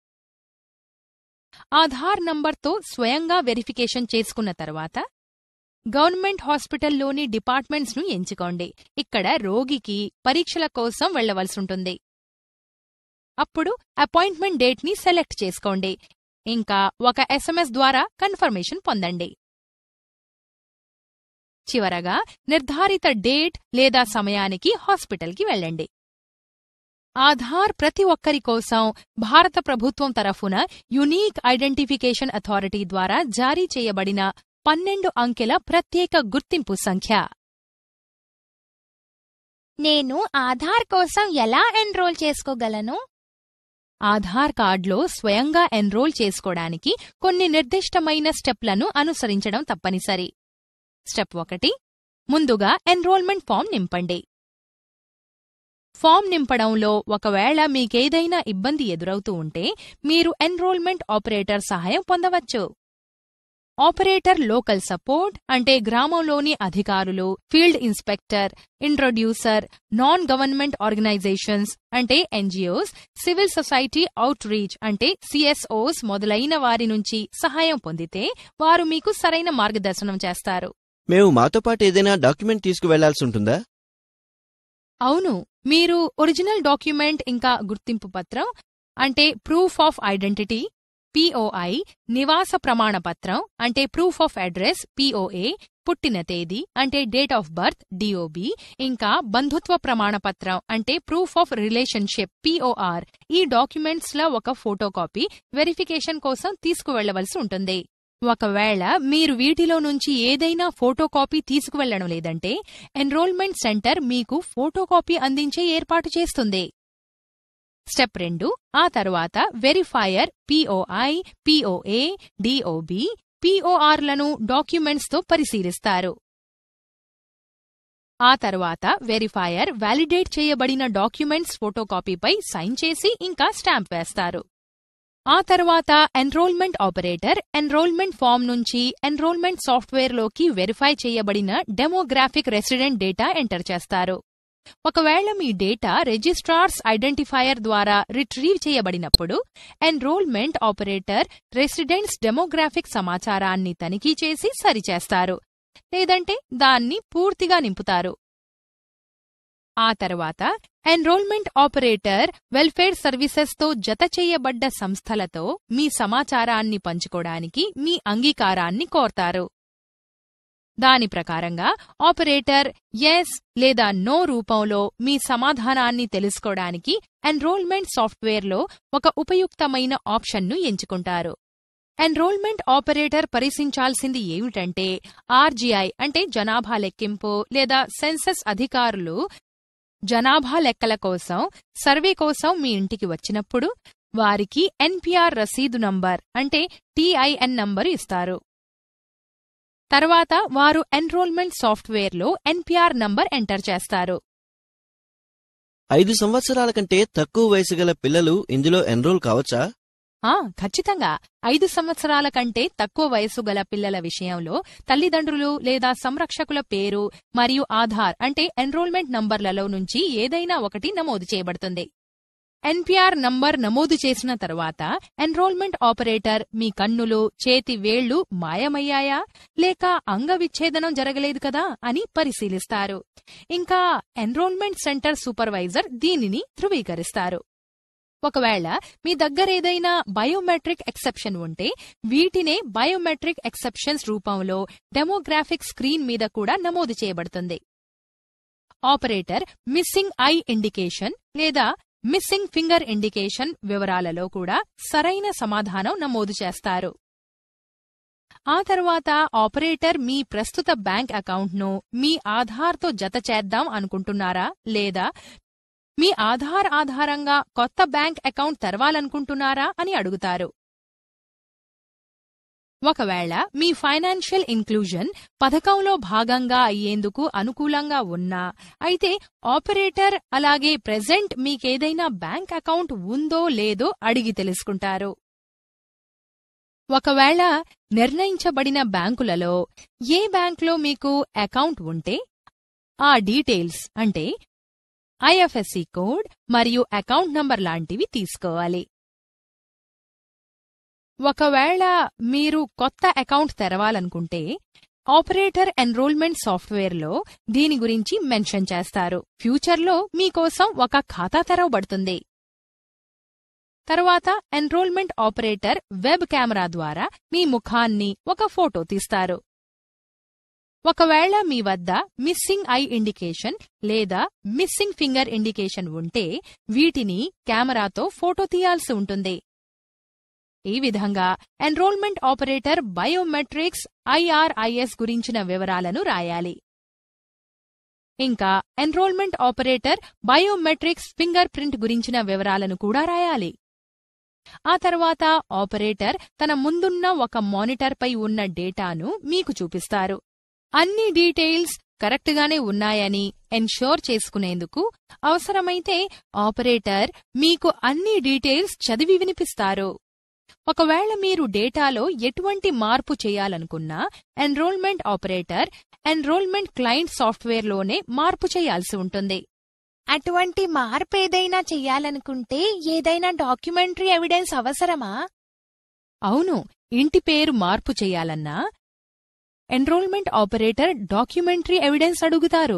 ఆధార్ నంబర్తో స్వయంగా వెరిఫికేషన్ చేసుకున్న తర్వాత గవర్నమెంట్ హాస్పిటల్లోని డిపార్ట్మెంట్స్ను ఎంచుకోండి ఇక్కడ రోగికి పరీక్షల కోసం వెళ్లవలసుంటుంది అప్పుడు అపాయింట్మెంట్ డేట్ని సెలెక్ట్ చేసుకోండి ఇంకా ఒక ఎస్ఎంఎస్ ద్వారా కన్ఫర్మేషన్ పొందండి చివరగా నిర్ధారిత డేట్ లేదా సమయానికి హాస్పిటల్కి వెళ్ళండి ఆధార్ ప్రతి ఒక్కరి కోసం భారత ప్రభుత్వం తరఫున యునీక్ ఐడెంటిఫికేషన్ అథారిటీ ద్వారా జారీ చేయబడిన పన్నెండు అంకెల ప్రత్యేక గుర్తింపు సంఖ్య నేను ఆధార్ కోసం ఎలా ఎన్రోల్ చేసుకోగలను ఆధార్ కార్డులో స్వయంగా ఎన్రోల్ చేసుకోవడానికి కొన్ని నిర్దిష్టమైన స్టెప్లను అనుసరించడం తప్పనిసరి స్టెప్ ఒకటి ముందుగా ఎన్రోల్మెంట్ ఫామ్ నింపండి ఫామ్ నింపడంలో ఒకవేళ మీకేదైనా ఇబ్బంది ఎదురవుతూ ఉంటే మీరు ఎన్రోల్మెంట్ ఆపరేటర్ సహాయం పొందవచ్చు ఆపరేటర్ లోకల్ సపోర్ట్ అంటే గ్రామంలోని అధికారులు field inspector introducer non government organisations అంటే NGOs civil society outreach అంటే సిఎస్ఓస్ మొదలైన వారి నుంచి సహాయం పొందితే వారు మీకు సరైన మార్గదర్శనం చేస్తారు మేము మాతో పాటు ఏదైనా డాక్యుమెంట్ తీసుకువెళ్లాల్సి ఉంటుందా అవును మీరు ఒరిజినల్ డాక్యుమెంట్ ఇంకా గుర్తింపు పత్రం అంటే ప్రూఫ్ ఆఫ్ ఐడెంటిటీ పిఓఐ నివాస ప్రమాణ పత్రం అంటే ప్రూఫ్ ఆఫ్ అడ్రస్ పిఓఏ పుట్టిన తేదీ అంటే డేట్ ఆఫ్ బర్త్ డిఓబి ఇంకా బంధుత్వ ప్రమాణ పత్రం అంటే ప్రూఫ్ ఆఫ్ రిలేషన్షిప్ పిఓఆర్ ఈ డాక్యుమెంట్స్ ల ఒక ఫోటోకాపీ వెరిఫికేషన్ కోసం తీసుకువెళ్లవలసి ఉంటుంది ఒకవేళ మీరు వీటిలో నుంచి ఏదైనా ఫోటోకాపీ తీసుకువెళ్లడం లేదంటే ఎన్రోల్మెంట్ సెంటర్ మీకు ఫోటోకాపీ అందించే ఏర్పాటు చేస్తుంది స్టెప్ రెండు ఆ తరువాత వెరిఫైయర్ పిఓఐ పిఓఏ డిఓబి పిఓఆర్లను డాక్యుమెంట్స్తో పరిశీలిస్తారు ఆ తర్వాత వెరిఫైయర్ వ్యాలిడేట్ చేయబడిన డాక్యుమెంట్స్ ఫోటోకాపీపై సైన్ చేసి ఇంకా స్టాంప్ వేస్తారు ఆ తర్వాత ఎన్రోల్మెంట్ ఆపరేటర్ ఎన్రోల్మెంట్ ఫామ్ నుంచి ఎన్రోల్మెంట్ సాఫ్ట్వేర్లోకి వెరిఫై చేయబడిన డెమోగ్రాఫిక్ రెసిడెంట్ డేటా ఎంటర్ చేస్తారు ఒకవేళ మీ డేటా రిజిస్ట్రార్స్ ఐడెంటిఫైయర్ ద్వారా రిట్రీవ్ చేయబడినప్పుడు ఎన్రోల్మెంట్ ఆపరేటర్ రెసిడెంట్స్ డెమోగ్రాఫిక్ సమాచారాన్ని తనిఖీ చేసి సరిచేస్తారు లేదంటే దాన్ని పూర్తిగా నింపుతారు ఆ తర్వాత ఎన్రోల్మెంట్ ఆపరేటర్ వెల్ఫేర్ సర్వీసెస్తో జత చేయబడ్డ సంస్థలతో మీ సమాచారాన్ని పంచుకోవడానికి మీ అంగీకారాన్ని కోరతారు దాని ప్రకారంగా ఆపరేటర్ ఎస్ లేదా నో రూపంలో మీ సమాధానాన్ని తెలుసుకోవడానికి ఎన్రోల్మెంట్ సాఫ్ట్వేర్లో ఒక ఉపయుక్తమైన ఆప్షన్ను ఎంచుకుంటారు ఎన్రోల్మెంట్ ఆపరేటర్ పరిశీలించాల్సింది ఏమిటంటే ఆర్జీఐ అంటే జనాభా లెక్కింపు లేదా సెన్సస్ అధికారులు జనాభా లెక్కల కోసం సర్వే కోసం మీ ఇంటికి వచ్చినప్పుడు వారికి ఎన్పిఆర్ రసీదు నంబర్ అంటే టీఐఎన్ నంబరు ఇస్తారు తర్వాత వారు ఎన్రోల్మెంట్ సాఫ్ట్వేర్లో ఎన్పిఆర్ నంబర్ ఎంటర్ చేస్తారు ఐదు సంవత్సరాల కంటే తక్కువ వయసు గల పిల్లలు ఇందులో ఎన్రోల్ కావచ్చా ఆ ఖచ్చితంగా ఐదు సంవత్సరాల కంటే తక్కువ వయసు గల పిల్లల విషయంలో తల్లిదండ్రులు లేదా సంరక్షకుల పేరు మరియు ఆధార్ అంటే ఎన్రోల్మెంట్ నంబర్లలో నుంచి ఏదైనా ఒకటి నమోదు చేయబడుతుంది ఎన్పిఆర్ నంబర్ నమోదు చేసిన తర్వాత ఎన్రోల్మెంట్ ఆపరేటర్ మీ కన్నులు చేతి వేళ్లు మాయమయ్యాయా లేక అంగవిచ్ఛేదనం జరగలేదు కదా అని పరిశీలిస్తారు ఇంకా ఎన్రోల్మెంట్ సెంటర్ సూపర్వైజర్ దీనిని ధృవీకరిస్తారు ఒకవేళ మీ దగ్గరేదైనా బయోమెట్రిక్ ఎక్సెప్షన్ ఉంటే వీటినే బయోమెట్రిక్ ఎక్సెప్షన్స్ రూపంలో డెమోగ్రాఫిక్ స్క్రీన్ మీద కూడా నమోదు చేయబడుతుంది ఆపరేటర్ మిస్సింగ్ ఐ ఇండికేషన్ లేదా మిస్సింగ్ ఫింగర్ ఇండికేషన్ వివరాలలో కూడా సరైన సమాధానం నమోదు చేస్తారు ఆ తర్వాత ఆపరేటర్ మీ ప్రస్తుత బ్యాంక్ అకౌంట్ను మీ ఆధార్తో జత చేద్దాం అనుకుంటున్నారా లేదా మీ ఆధార్ ఆధారంగా కొత్త బ్యాంక్ అకౌంట్ తెరవాలనుకుంటున్నారా అని అడుగుతారు ఒకవేళ మీ ఫైనాన్షియల్ ఇంక్లూజన్ పథకంలో భాగంగా అయ్యేందుకు అనుకూలంగా ఉన్నా అయితే ఆపరేటర్ అలాగే ప్రెజెంట్ మీకేదైనా బ్యాంక్ అకౌంట్ ఉందో లేదో అడిగి తెలుసుకుంటారు ఒకవేళ నిర్ణయించబడిన బ్యాంకులలో ఏ బ్యాంకులో మీకు అకౌంట్ ఉంటే ఆ డీటెయిల్స్ అంటే ఐఎఫ్ఎస్సి కోడ్ మరియు అకౌంట్ నంబర్ లాంటివి తీసుకోవాలి ఒకవేళ మీరు కొత్త అకౌంట్ తెరవాలనుకుంటే ఆపరేటర్ ఎన్రోల్మెంట్ సాఫ్ట్వేర్లో దీని గురించి మెన్షన్ చేస్తారు ఫ్యూచర్లో మీకోసం ఒక ఖాతా తెరవబడుతుంది తరువాత ఎన్రోల్మెంట్ ఆపరేటర్ వెబ్ కెమెరా ద్వారా మీ ముఖాన్ని ఒక ఫోటో తీస్తారు ఒకవేళ మీ వద్ద మిస్సింగ్ ఐ ఇండికేషన్ లేదా మిస్సింగ్ ఫింగర్ ఇండికేషన్ ఉంటే వీటిని కెమెరాతో ఫోటో తీయాల్సి ఉంటుంది ఈ విధంగా ఎన్రోల్మెంట్ ఆపరేటర్ బయోమెట్రిక్స్ ఐఆర్ఐఎస్ గురించిన వివరాలను రాయాలి ఇంకా enrolment operator biometrics fingerprint గురించిన వివరాలను కూడా రాయాలి ఆ తర్వాత ఆపరేటర్ తన ముందున్న ఒక మానిటర్పై ఉన్న డేటాను మీకు చూపిస్తారు అన్ని డీటెయిల్స్ కరెక్ట్గానే ఉన్నాయని ఎన్షోర్ చేసుకునేందుకు అవసరమైతే ఆపరేటర్ మీకు అన్ని డీటెయిల్స్ చదివి వినిపిస్తారు ఒకవేళ మీరు డేటాలో ఎటువంటి మార్పు చేయాలనుకున్నా ఎన్రోల్మెంట్ ఆపరేటర్ ఎన్రోల్మెంట్ క్లయింట్ సాఫ్ట్వేర్లోనే మార్పు చేయాల్సి ఉంటుంది అటువంటి మార్పు ఏదైనా చెయ్యాలనుకుంటే ఏదైనా డాక్యుమెంటరీ ఎవిడెన్స్ అవసరమా అవును ఇంటి పేరు మార్పు చేయాలన్నా ఎన్రోల్మెంట్ ఆపరేటర్ డాక్యుమెంటరీ ఎవిడెన్స్ అడుగుతారు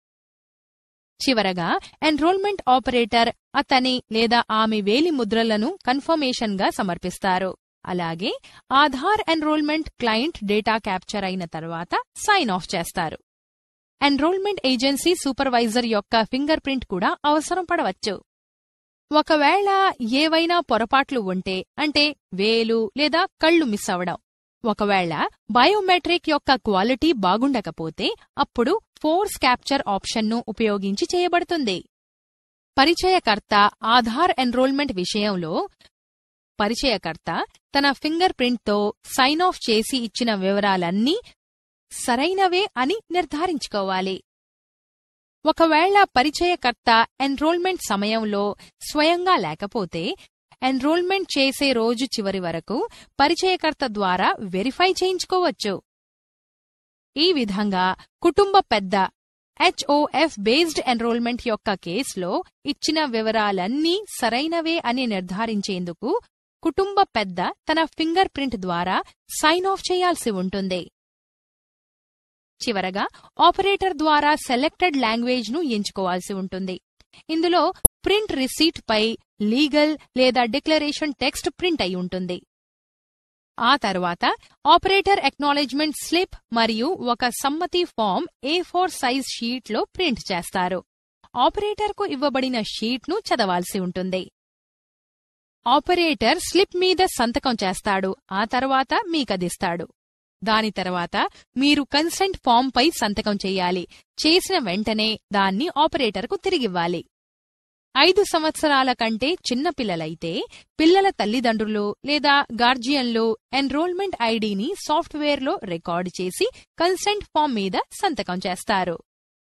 చివరగా ఎన్రోల్మెంట్ ఆపరేటర్ అతని లేదా ఆమె వేలి ముద్రలను కన్ఫర్మేషన్గా సమర్పిస్తారు అలాగే Aadhaar enrolment client data capture అయిన తర్వాత సైన్ ఆఫ్ చేస్తారు ఎన్రోల్మెంట్ ఏజెన్సీ సూపర్వైజర్ యొక్క ఫింగర్ ప్రింట్ కూడా అవసరం పడవచ్చు ఒకవేళ ఏవైనా పొరపాట్లు ఉంటే అంటే వేలు లేదా కళ్ళు మిస్ అవడం ఒకవేళ బయోమెట్రిక్ యొక్క క్వాలిటీ బాగుండకపోతే అప్పుడు ఫోర్స్ క్యాప్చర్ ఆప్షన్ను ఉపయోగించి చేయబడుతుంది పరిచయకర్త ఆధార్ ఎన్రోల్మెంట్ విషయంలో పరిచయకర్త తన ఫింగర్ ప్రింట్తో సైన్ ఆఫ్ చేసి ఇచ్చిన వివరాలన్నీ సరైనవే అని నిర్ధారించుకోవాలి ఒకవేళ పరిచయకర్త ఎన్రోల్మెంట్ సమయంలో స్వయంగా లేకపోతే ఎన్రోల్మెంట్ చేసే రోజు చివరి వరకు పరిచయకర్త ద్వారా వెరిఫై చేయించుకోవచ్చు ఈ విధంగా కుటుంబ పెద్ద హెచ్ఓఎఫ్ బేస్డ్ ఎన్రోల్మెంట్ యొక్క కేసులో ఇచ్చిన వివరాలన్నీ సరైనవే అని నిర్ధారించేందుకు కుటుంబ పెద్ద తన ఫింగర్ ప్రింట్ ద్వారా సైన్ ఆఫ్ చేయాల్సి ఉంటుంది చివరగా ఆపరేటర్ ద్వారా సెలెక్టెడ్ లాంగ్వేజ్ ను ఎంచుకోవాల్సి ఉంటుంది ఇందులో ప్రింట్ రిసీట్ పై లీగల్ లేదా డిక్లరేషన్ టెక్స్ట్ ప్రింట్ అయి ఉంటుంది ఆ తర్వాత ఆపరేటర్ ఎక్నాలెడ్జ్మెంట్ స్లిప్ మరియు ఒక సమ్మతి ఫామ్ ఏ ఫోర్ సైజ్ షీట్లో ప్రింట్ చేస్తారు ఆపరేటర్కు ఇవ్వబడిన షీట్ను చదవాల్సి ఉంటుంది ఆపరేటర్ స్లిప్ మీద సంతకం చేస్తాడు ఆ తర్వాత మీకదిస్తాడు దాని తర్వాత మీరు కన్సెంట్ ఫామ్ పై సంతకం చెయ్యాలి చేసిన వెంటనే దాన్ని ఆపరేటర్కు తిరిగివ్వాలి ఐదు సంవత్సరాల కంటే చిన్న పిల్లలైతే పిల్లల తల్లిదండ్రులు లేదా గార్జియన్లు ఎన్రోల్మెంట్ ఐడిని సాఫ్ట్వేర్లో రికార్డు చేసి కన్సెంట్ ఫామ్ మీద సంతకం చేస్తారు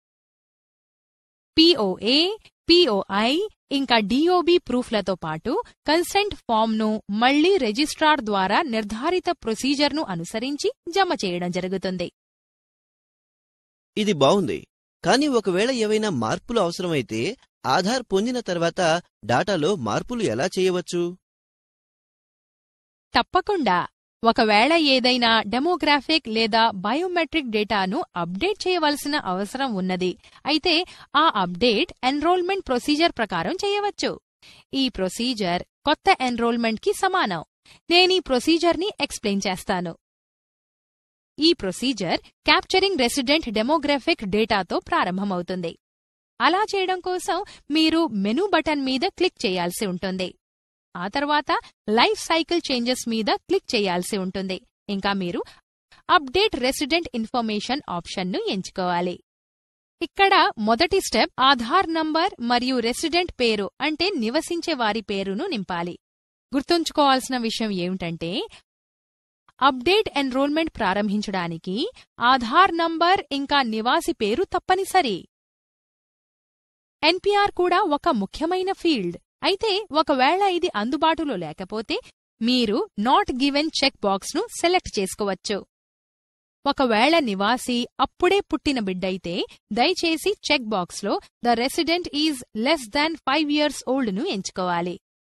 పిఓఏ పిఓఐ ఇంకా డిఓబి ప్రూఫ్లతో పాటు కన్సెంట్ ఫామ్ను మళ్లీ రిజిస్ట్రార్ ద్వారా నిర్ధారిత ప్రొసీజర్ను అనుసరించి జమ చేయడం జరుగుతుంది ఇది బావుంది కానీ ఒకవేళ ఏవైనా మార్పులు అవసరమైతే ఆధార్ పొందిన తర్వాత డాటాలో మార్పులు ఎలా చేయవచ్చు తప్పకుండా ఒకవేళ ఏదైనా డెమోగ్రాఫిక్ లేదా బయోమెట్రిక్ డేటాను అప్డేట్ చేయవలసిన అవసరం ఉన్నది అయితే ఆ అప్డేట్ ఎన్రోల్మెంట్ ప్రొసీజర్ ప్రకారం చేయవచ్చు ఈ ప్రొసీజర్ కొత్త ఎన్రోల్మెంట్కి సమానం నేనీ ప్రొసీజర్ని ఎక్స్ప్లెయిన్ చేస్తాను ఈ ప్రొసీజర్ క్యాప్చరింగ్ రెసిడెంట్ డెమోగ్రాఫిక్ డేటాతో ప్రారంభమవుతుంది అలా చేయడం కోసం మీరు మెనూ బటన్ మీద క్లిక్ చేయాల్సి ఉంటుంది ఆ తర్వాత లైఫ్ సైకిల్ చేంజెస్ మీద క్లిక్ చేయాల్సి ఉంటుంది ఇంకా మీరు అప్డేట్ రెసిడెంట్ ఇన్ఫర్మేషన్ ఆప్షన్ను ఎంచుకోవాలి ఇక్కడ మొదటి స్టెప్ ఆధార్ నంబర్ మరియు రెసిడెంట్ పేరు అంటే నివసించే వారి పేరును నింపాలి గుర్తుంచుకోవాల్సిన విషయం ఏమిటంటే అప్డేట్ ఎన్రోల్మెంట్ ప్రారంభించడానికి ఆధార్ నంబర్ ఇంకా నివాసి పేరు తప్పనిసరి ఎన్పిఆర్ కూడా ఒక ముఖ్యమైన ఫీల్డ్ అయితే ఒకవేళ ఇది అందుబాటులో లేకపోతే మీరు నాట్ గివెన్ చెక్ బాక్స్ను సెలెక్ట్ చేసుకోవచ్చు ఒకవేళ నివాసి అప్పుడే పుట్టిన బిడ్డైతే దయచేసి చెక్ బాక్స్లో the resident is less than five years ఓల్డ్ను ఎంచుకోవాలి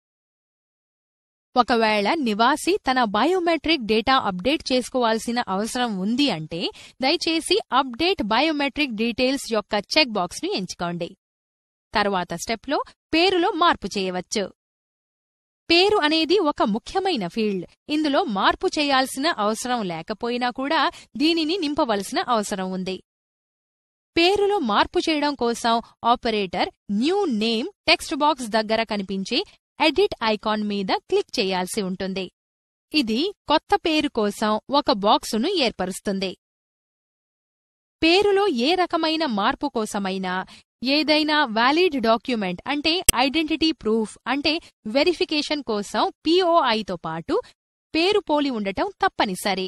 ఒకవేళ నివాసి తన బయోమెట్రిక్ డేటా అప్డేట్ చేసుకోవాల్సిన అవసరం ఉంది అంటే దయచేసి అప్డేట్ బయోమెట్రిక్ డీటెయిల్స్ యొక్క చెక్ బాక్స్ను ఎంచుకోండి తర్వాత స్టెప్లో పేరులో మార్పు చేయవచ్చు పేరు అనేది ఒక ముఖ్యమైన ఫీల్డ్ ఇందులో మార్పు చేయాల్సిన అవసరం లేకపోయినా కూడా దీనిని నింపవలసిన అవసరం ఉంది పేరులో మార్పు చేయడం కోసం operator new name text box దగ్గర కనిపించే ఎడిట్ ఐకాన్ మీద క్లిక్ చేయాల్సి ఉంటుంది ఇది కొత్త పేరు కోసం ఒక బాక్సును ఏర్పరుస్తుంది పేరులో ఏ రకమైన మార్పు కోసమైనా ఏదైనా వ్యాలిడ్ డాక్యుమెంట్ అంటే ఐడెంటిటీ ప్రూఫ్ అంటే వెరిఫికేషన్ కోసం పీఓఐతో పాటు పేరు పోలి ఉండటం తప్పనిసరి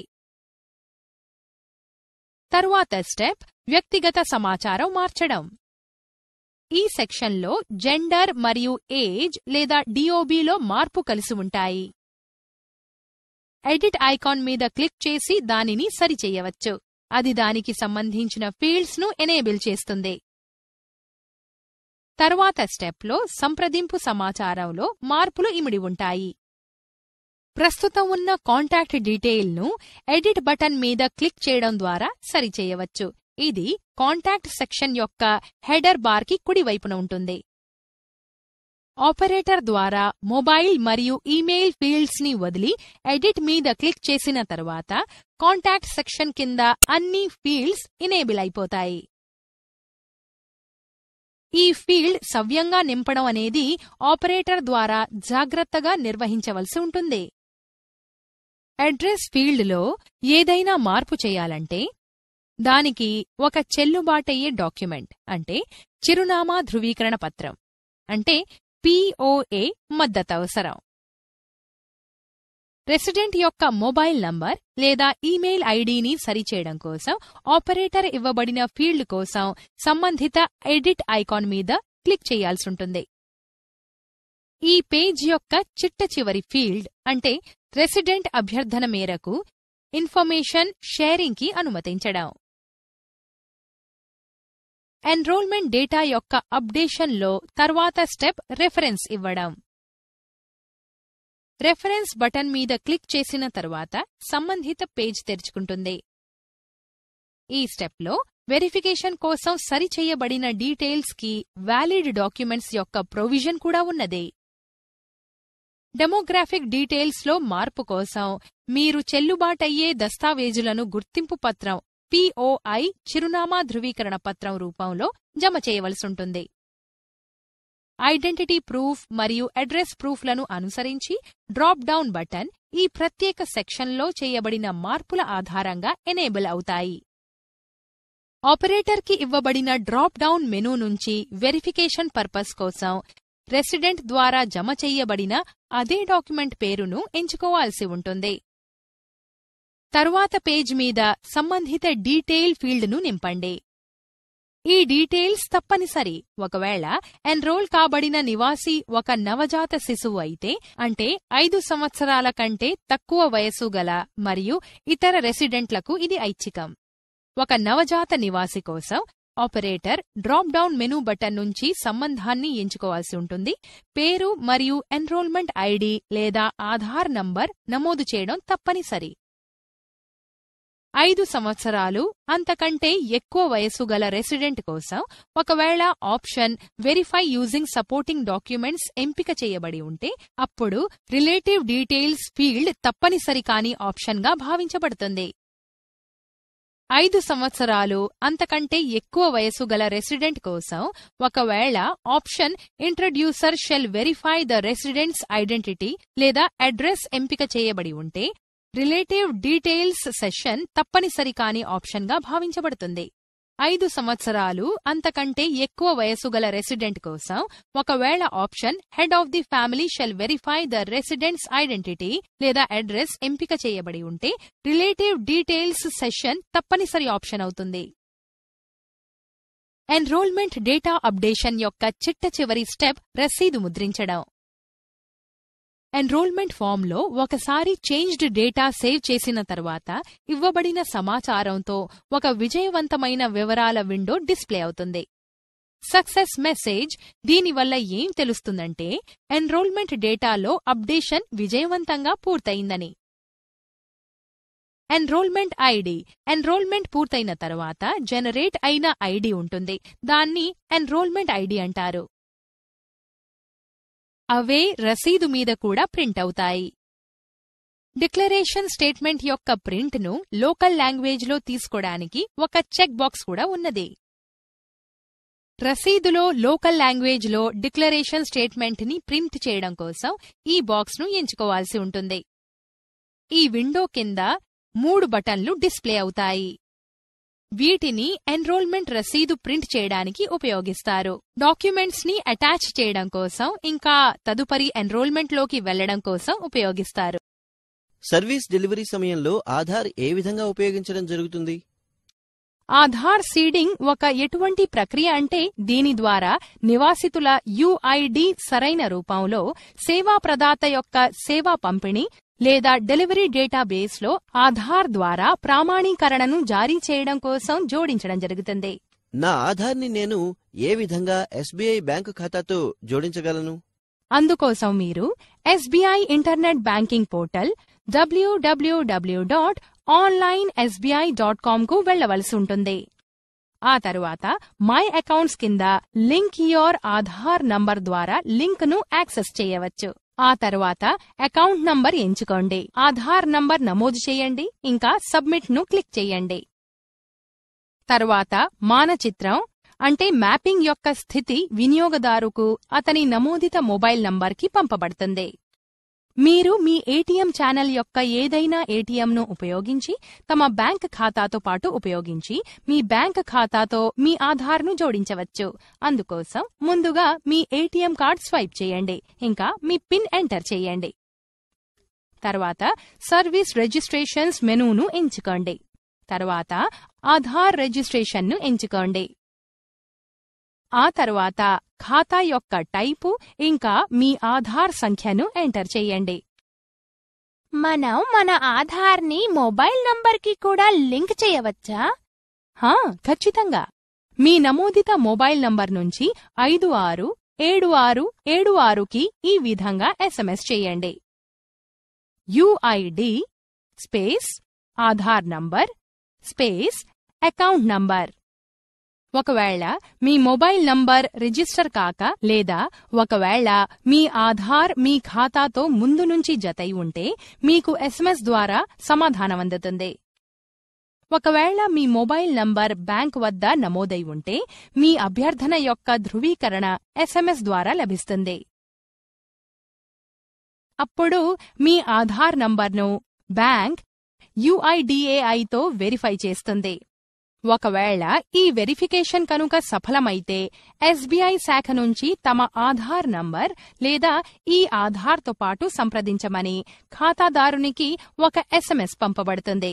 తరువాత స్టెప్ వ్యక్తిగత సమాచారం మార్చడం ఈ సెక్షన్లో జెండర్ మరియు ఏజ్ లేదా డిఓబిలో మార్పు కలిసి ఉంటాయి ఎడిట్ ఐకాన్ మీద క్లిక్ చేసి దానిని సరిచేయవచ్చు అది దానికి సంబంధించిన ఫీల్డ్స్ ను ఎనేబుల్ చేస్తుంది తరువాత స్టెప్లో సంప్రదింపు సమాచారంలో మార్పులు ఇమిడి ఉంటాయి ప్రస్తుతం ఉన్న కాంటాక్ట్ డీటెయిల్ను ఎడిట్ బటన్ మీద క్లిక్ చేయడం ద్వారా సరిచేయవచ్చు ఇది కాంటాక్ట్ సెక్షన్ యొక్క హెడర్ బార్కి కుడివైపున ఉంటుంది ఆపరేటర్ ద్వారా మొబైల్ మరియు ఈమెయిల్ ఫీల్డ్స్ ని వదిలి ఎడిట్ మీద క్లిక్ చేసిన తర్వాత కాంటాక్ట్ సెక్షన్ కింద అన్ని ఫీల్డ్స్ ఇనేబుల్ అయిపోతాయి ఈ ఫీల్డ్ సవ్యంగా నింపడం అనేది ఆపరేటర్ ద్వారా జాగ్రత్తగా నిర్వహించవలసి ఉంటుంది అడ్రస్ ఫీల్డ్లో ఏదైనా మార్పు చేయాలంటే దానికి ఒక చెల్లుబాటయ్యే డాక్యుమెంట్ అంటే చిరునామా ధృవీకరణ పత్రం అంటే పిఓఏ మద్దతవసరం రెసిడెంట్ యొక్క మొబైల్ నంబర్ లేదా ఈమెయిల్ ఐడిని సరిచేయడం కోసం ఆపరేటర్ ఇవ్వబడిన ఫీల్డ్ కోసం సంబంధిత ఎడిట్ ఐకాన్ మీద క్లిక్ చేయాల్సుంటుంది ఈ పేజ్ యొక్క చిట్ట చివరి ఫీల్డ్ అంటే రెసిడెంట్ అభ్యర్థన మేరకు ఇన్ఫర్మేషన్ షేరింగ్కి అనుమతించడం ఎన్రోల్మెంట్ డేటా యొక్క అప్డేషన్లో తర్వాత స్టెప్ రెఫరెన్స్ ఇవ్వడం రెఫరెన్స్ బటన్ మీద క్లిక్ చేసిన తరువాత సంబంధిత పేజ్ తెరుచుకుంటుంది ఈ స్టెప్లో వెరిఫికేషన్ కోసం సరిచేయబడిన డీటెయిల్స్ కి వ్యాలిడ్ డాక్యుమెంట్స్ యొక్క ప్రొవిజన్ కూడా ఉన్నది డెమోగ్రాఫిక్ డీటెయిల్స్లో మార్పు కోసం మీరు చెల్లుబాటయ్యే దస్తావేజులను గుర్తింపు పత్రం పిఓఐ చిరునామా ధృవీకరణ పత్రం రూపంలో జమ చేయవలసుంటుంది ఐడెంటిటీ ప్రూఫ్ మరియు అడ్రస్ ప్రూఫ్లను అనుసరించి డ్రాప్ డౌన్ బటన్ ఈ ప్రత్యేక సెక్షన్లో చేయబడిన మార్పుల ఆధారంగా ఎనేబుల్ అవుతాయి ఆపరేటర్కి ఇవ్వబడిన డ్రాప్ డౌన్ మెనూ నుంచి వెరిఫికేషన్ పర్పస్ కోసం రెసిడెంట్ ద్వారా జమ చెయ్యబడిన అదే డాక్యుమెంట్ పేరును ఎంచుకోవాల్సి ఉంటుంది తరువాత పేజ్ మీద సంబంధిత డీటెయిల్ ఫీల్డ్ను నింపండి ఈ డీటెయిల్స్ తప్పనిసరి ఒకవేళ ఎన్రోల్ కాబడిన నివాసి ఒక నవజాత శిశువు అయితే అంటే ఐదు సంవత్సరాల కంటే తక్కువ వయసు గల మరియు ఇతర రెసిడెంట్లకు ఇది ఐచ్ఛికం ఒక నవజాత నివాసి కోసం operator drop down menu button నుంచి సంబంధాన్ని ఎంచుకోవాల్సి ఉంటుంది పేరు మరియు ఎన్రోల్మెంట్ ఐడి లేదా ఆధార్ నంబర్ నమోదు చేయడం తప్పనిసరి ఐదు సంవత్సరాలు అంతకంటే ఎక్కువ వయసు గల రెసిడెంట్ కోసం ఒకవేళ option verify using supporting documents ఎంపిక చేయబడి ఉంటే అప్పుడు రిలేటివ్ డీటెయిల్స్ ఫీల్డ్ తప్పనిసరి కాని ఆప్షన్గా భావించబడుతుంది ఐదు సంవత్సరాలు అంతకంటే ఎక్కువ వయసు గల రెసిడెంట్ కోసం ఒకవేళ option introducer shall verify the residents identity లేదా అడ్రస్ ఎంపిక చేయబడి ఉంటే రిలేటివ్ డీటెయిల్స్ సెషన్ తప్పనిసరి కాని ఆప్షన్గా భావించబడుతుంది ఐదు సంవత్సరాలు అంతకంటే ఎక్కువ వయసు గల రెసిడెంట్ కోసం ఒకవేళ option head of the family shall verify the residents identity లేదా అడ్రస్ ఎంపిక చేయబడి ఉంటే రిలేటివ్ డీటెయిల్స్ సెషన్ తప్పనిసరి ఆప్షన్ అవుతుంది ఎన్రోల్మెంట్ డేటా అప్డేషన్ యొక్క చిట్ట చివరి స్టెప్ రసీదు ముద్రించడం ఎన్రోల్మెంట్ ఫామ్లో ఒకసారి చేంజ్డ్ డేటా సేవ్ చేసిన తర్వాత ఇవ్వబడిన సమాచారంతో ఒక విజయవంతమైన వివరాల విండో డిస్ప్లే అవుతుంది సక్సెస్ మెసేజ్ దీనివల్ల ఏం తెలుస్తుందంటే ఎన్రోల్మెంట్ డేటాలో అప్డేషన్ విజయవంతంగా పూర్తయిందని ఎన్రోల్మెంట్ ఐడి ఎన్రోల్మెంట్ పూర్తయిన తర్వాత జనరేట్ అయిన ఐడి ఉంటుంది దాన్ని ఎన్రోల్మెంట్ ఐడి అంటారు అవే రసీదు మీద కూడా ప్రింట్ అవుతాయి డిక్లరేషన్ స్టేట్మెంట్ యొక్క ప్రింట్ను లోకల్ లాంగ్వేజ్లో తీసుకోవడానికి ఒక చెక్ బాక్స్ కూడా ఉన్నది రసీదులో లోకల్ లాంగ్వేజ్లో డిక్లరేషన్ స్టేట్మెంట్ని ప్రింట్ చేయడం కోసం ఈ బాక్స్ను ఎంచుకోవాల్సి ఉంటుంది ఈ విండో కింద మూడు బటన్లు డిస్ప్లే అవుతాయి వీటిని ఎన్రోల్మెంట్ రసీదు ప్రింట్ చేయడానికి ఉపయోగిస్తారు డాక్యుమెంట్స్ ని అటాచ్ చేయడం కోసం ఇంకా తదుపరి ఎన్రోల్మెంట్లోకి వెళ్లడం కోసం ఉపయోగిస్తారు సర్వీస్ డెలివరీ సమయంలో ఆధార్ ఏ విధంగా ఉపయోగించడం జరుగుతుంది ఆధార్ సీడింగ్ ఒక ఎటువంటి ప్రక్రియ అంటే దీని ద్వారా నివాసితుల యుఐడి సరైన రూపంలో సేవా ప్రదాత యొక్క సేవా పంపిణీ లేదా డెలివరీ డేటాబేస్లో ఆధార్ ద్వారా ప్రామాణీకరణను జారీ చేయడం కోసం జోడించడం జరుగుతుంది నా ఆధార్ని నేను ఏ విధంగా ఎస్బీఐ బ్యాంకు ఖాతాతో జోడించగలను అందుకోసం మీరు SBI internet banking portal WWW dot online SBI dot com కు వెళ్లవలసి ఉంటుంది ఆ తరువాత మై అకౌంట్స్ కింద లింక్ యోర్ ఆధార్ నంబర్ ద్వారా లింక్ ను యాక్సెస్ చేయవచ్చు ఆ తరువాత అకౌంట్ నంబర్ ఎంచుకోండి ఆధార్ నంబర్ నమోదు చేయండి ఇంకా సబ్మిట్ ను క్లిక్ చేయండి తరువాత మానచిత్రం అంటే మ్యాపింగ్ యొక్క స్థితి వినియోగదారుకు అతని నమోదిత మొబైల్ నంబర్కి పంపబడుతుంది మీరు మీ ఏటీఎం ఛానల్ యొక్క ఏదైనా ఏటీఎంను ఉపయోగించి తమ బ్యాంక్ ఖాతాతో పాటు ఉపయోగించి మీ బ్యాంక్ ఖాతాతో మీ ఆధార్ను జోడించవచ్చు అందుకోసం ముందుగా మీ ఏటీఎం కార్డ్ స్వైప్ చేయండి ఇంకా మీ పిన్ ఎంటర్ చేయండి తర్వాత సర్వీస్ రిజిస్ట్రేషన్స్ మెనూను ఎంచుకోండి తర్వాత ఆధార్ రిజిస్ట్రేషన్ను ఎంచుకోండి ఆ తర్వాత ఖాతా యొక్క టైపు ఇంకా మీ ఆధార్ సంఖ్యను ఎంటర్ చేయండి మనం మన ఆధార్ని మొబైల్ నంబర్కి కూడా లింక్ చేయవచ్చా హా ఖచ్చితంగా మీ నమోదిత మొబైల్ నంబర్ నుంచి ఐదు ఆరు ఏడు ఆరు ఏడు ఆరుకి ఈ విధంగా ఎస్ఎంఎస్ చేయండి UID space Aadhaar number space account number ఒకవేళ మీ మొబైల్ నంబర్ రిజిస్టర్ కాక లేదా ఒకవేళ మీ ఆధార్ మీ ఖాతాతో ముందు నుంచి జతై ఉంటే మీకు ఎస్ఎంఎస్ ద్వారా సమాధానం అందుతుంది ఒకవేళ మీ మొబైల్ నంబర్ బ్యాంక్ వద్ద నమోదై ఉంటే మీ అభ్యర్థన యొక్క ధృవీకరణ ఎస్ఎంఎస్ ద్వారా లభిస్తుంది అప్పుడు మీ ఆధార్ నంబర్ను బ్యాంక్ యుఐడిఏఐతో వెరిఫై చేస్తుంది ఒకవేళ ఈ వెరిఫికేషన్ కనుక సఫలమైతే ఎస్బీఐ శాఖ నుంచి తమ ఆధార్ నంబర్ లేదా ఈ ఆధార్తో పాటు సంప్రదించమని ఖాతాదారునికి ఒక ఎస్ఎంఎస్ పంపబడుతుంది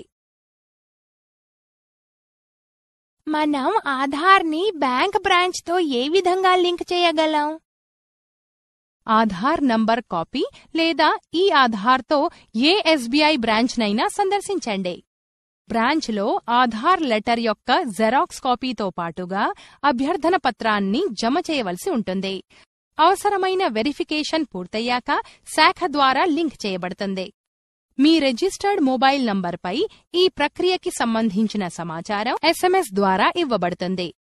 మనం ఆధార్ని బ్యాంక్ బ్రాంచ్తో ఏ విధంగా లింక్ చేయగలం ఆధార్ నంబర్ కాపీ లేదా ఈ ఆధార్తో ఏ ఎస్బీఐ బ్రాంచ్నైనా సందర్శించండి బ్రాంచ్లో ఆధార్ లెటర్ యొక్క జెరాక్స్ కాపీతో పాటుగా అభ్యర్థన పత్రాన్ని జమ చేయవలసి ఉంటుంది అవసరమైన వెరిఫికేషన్ పూర్తయ్యాక శాఖ ద్వారా లింక్ చేయబడుతుంది మీ రిజిస్టర్డ్ మొబైల్ నంబర్పై ఈ ప్రక్రియకి సంబంధించిన సమాచారం ఎస్ఎంఎస్ ద్వారా ఇవ్వబడుతుంది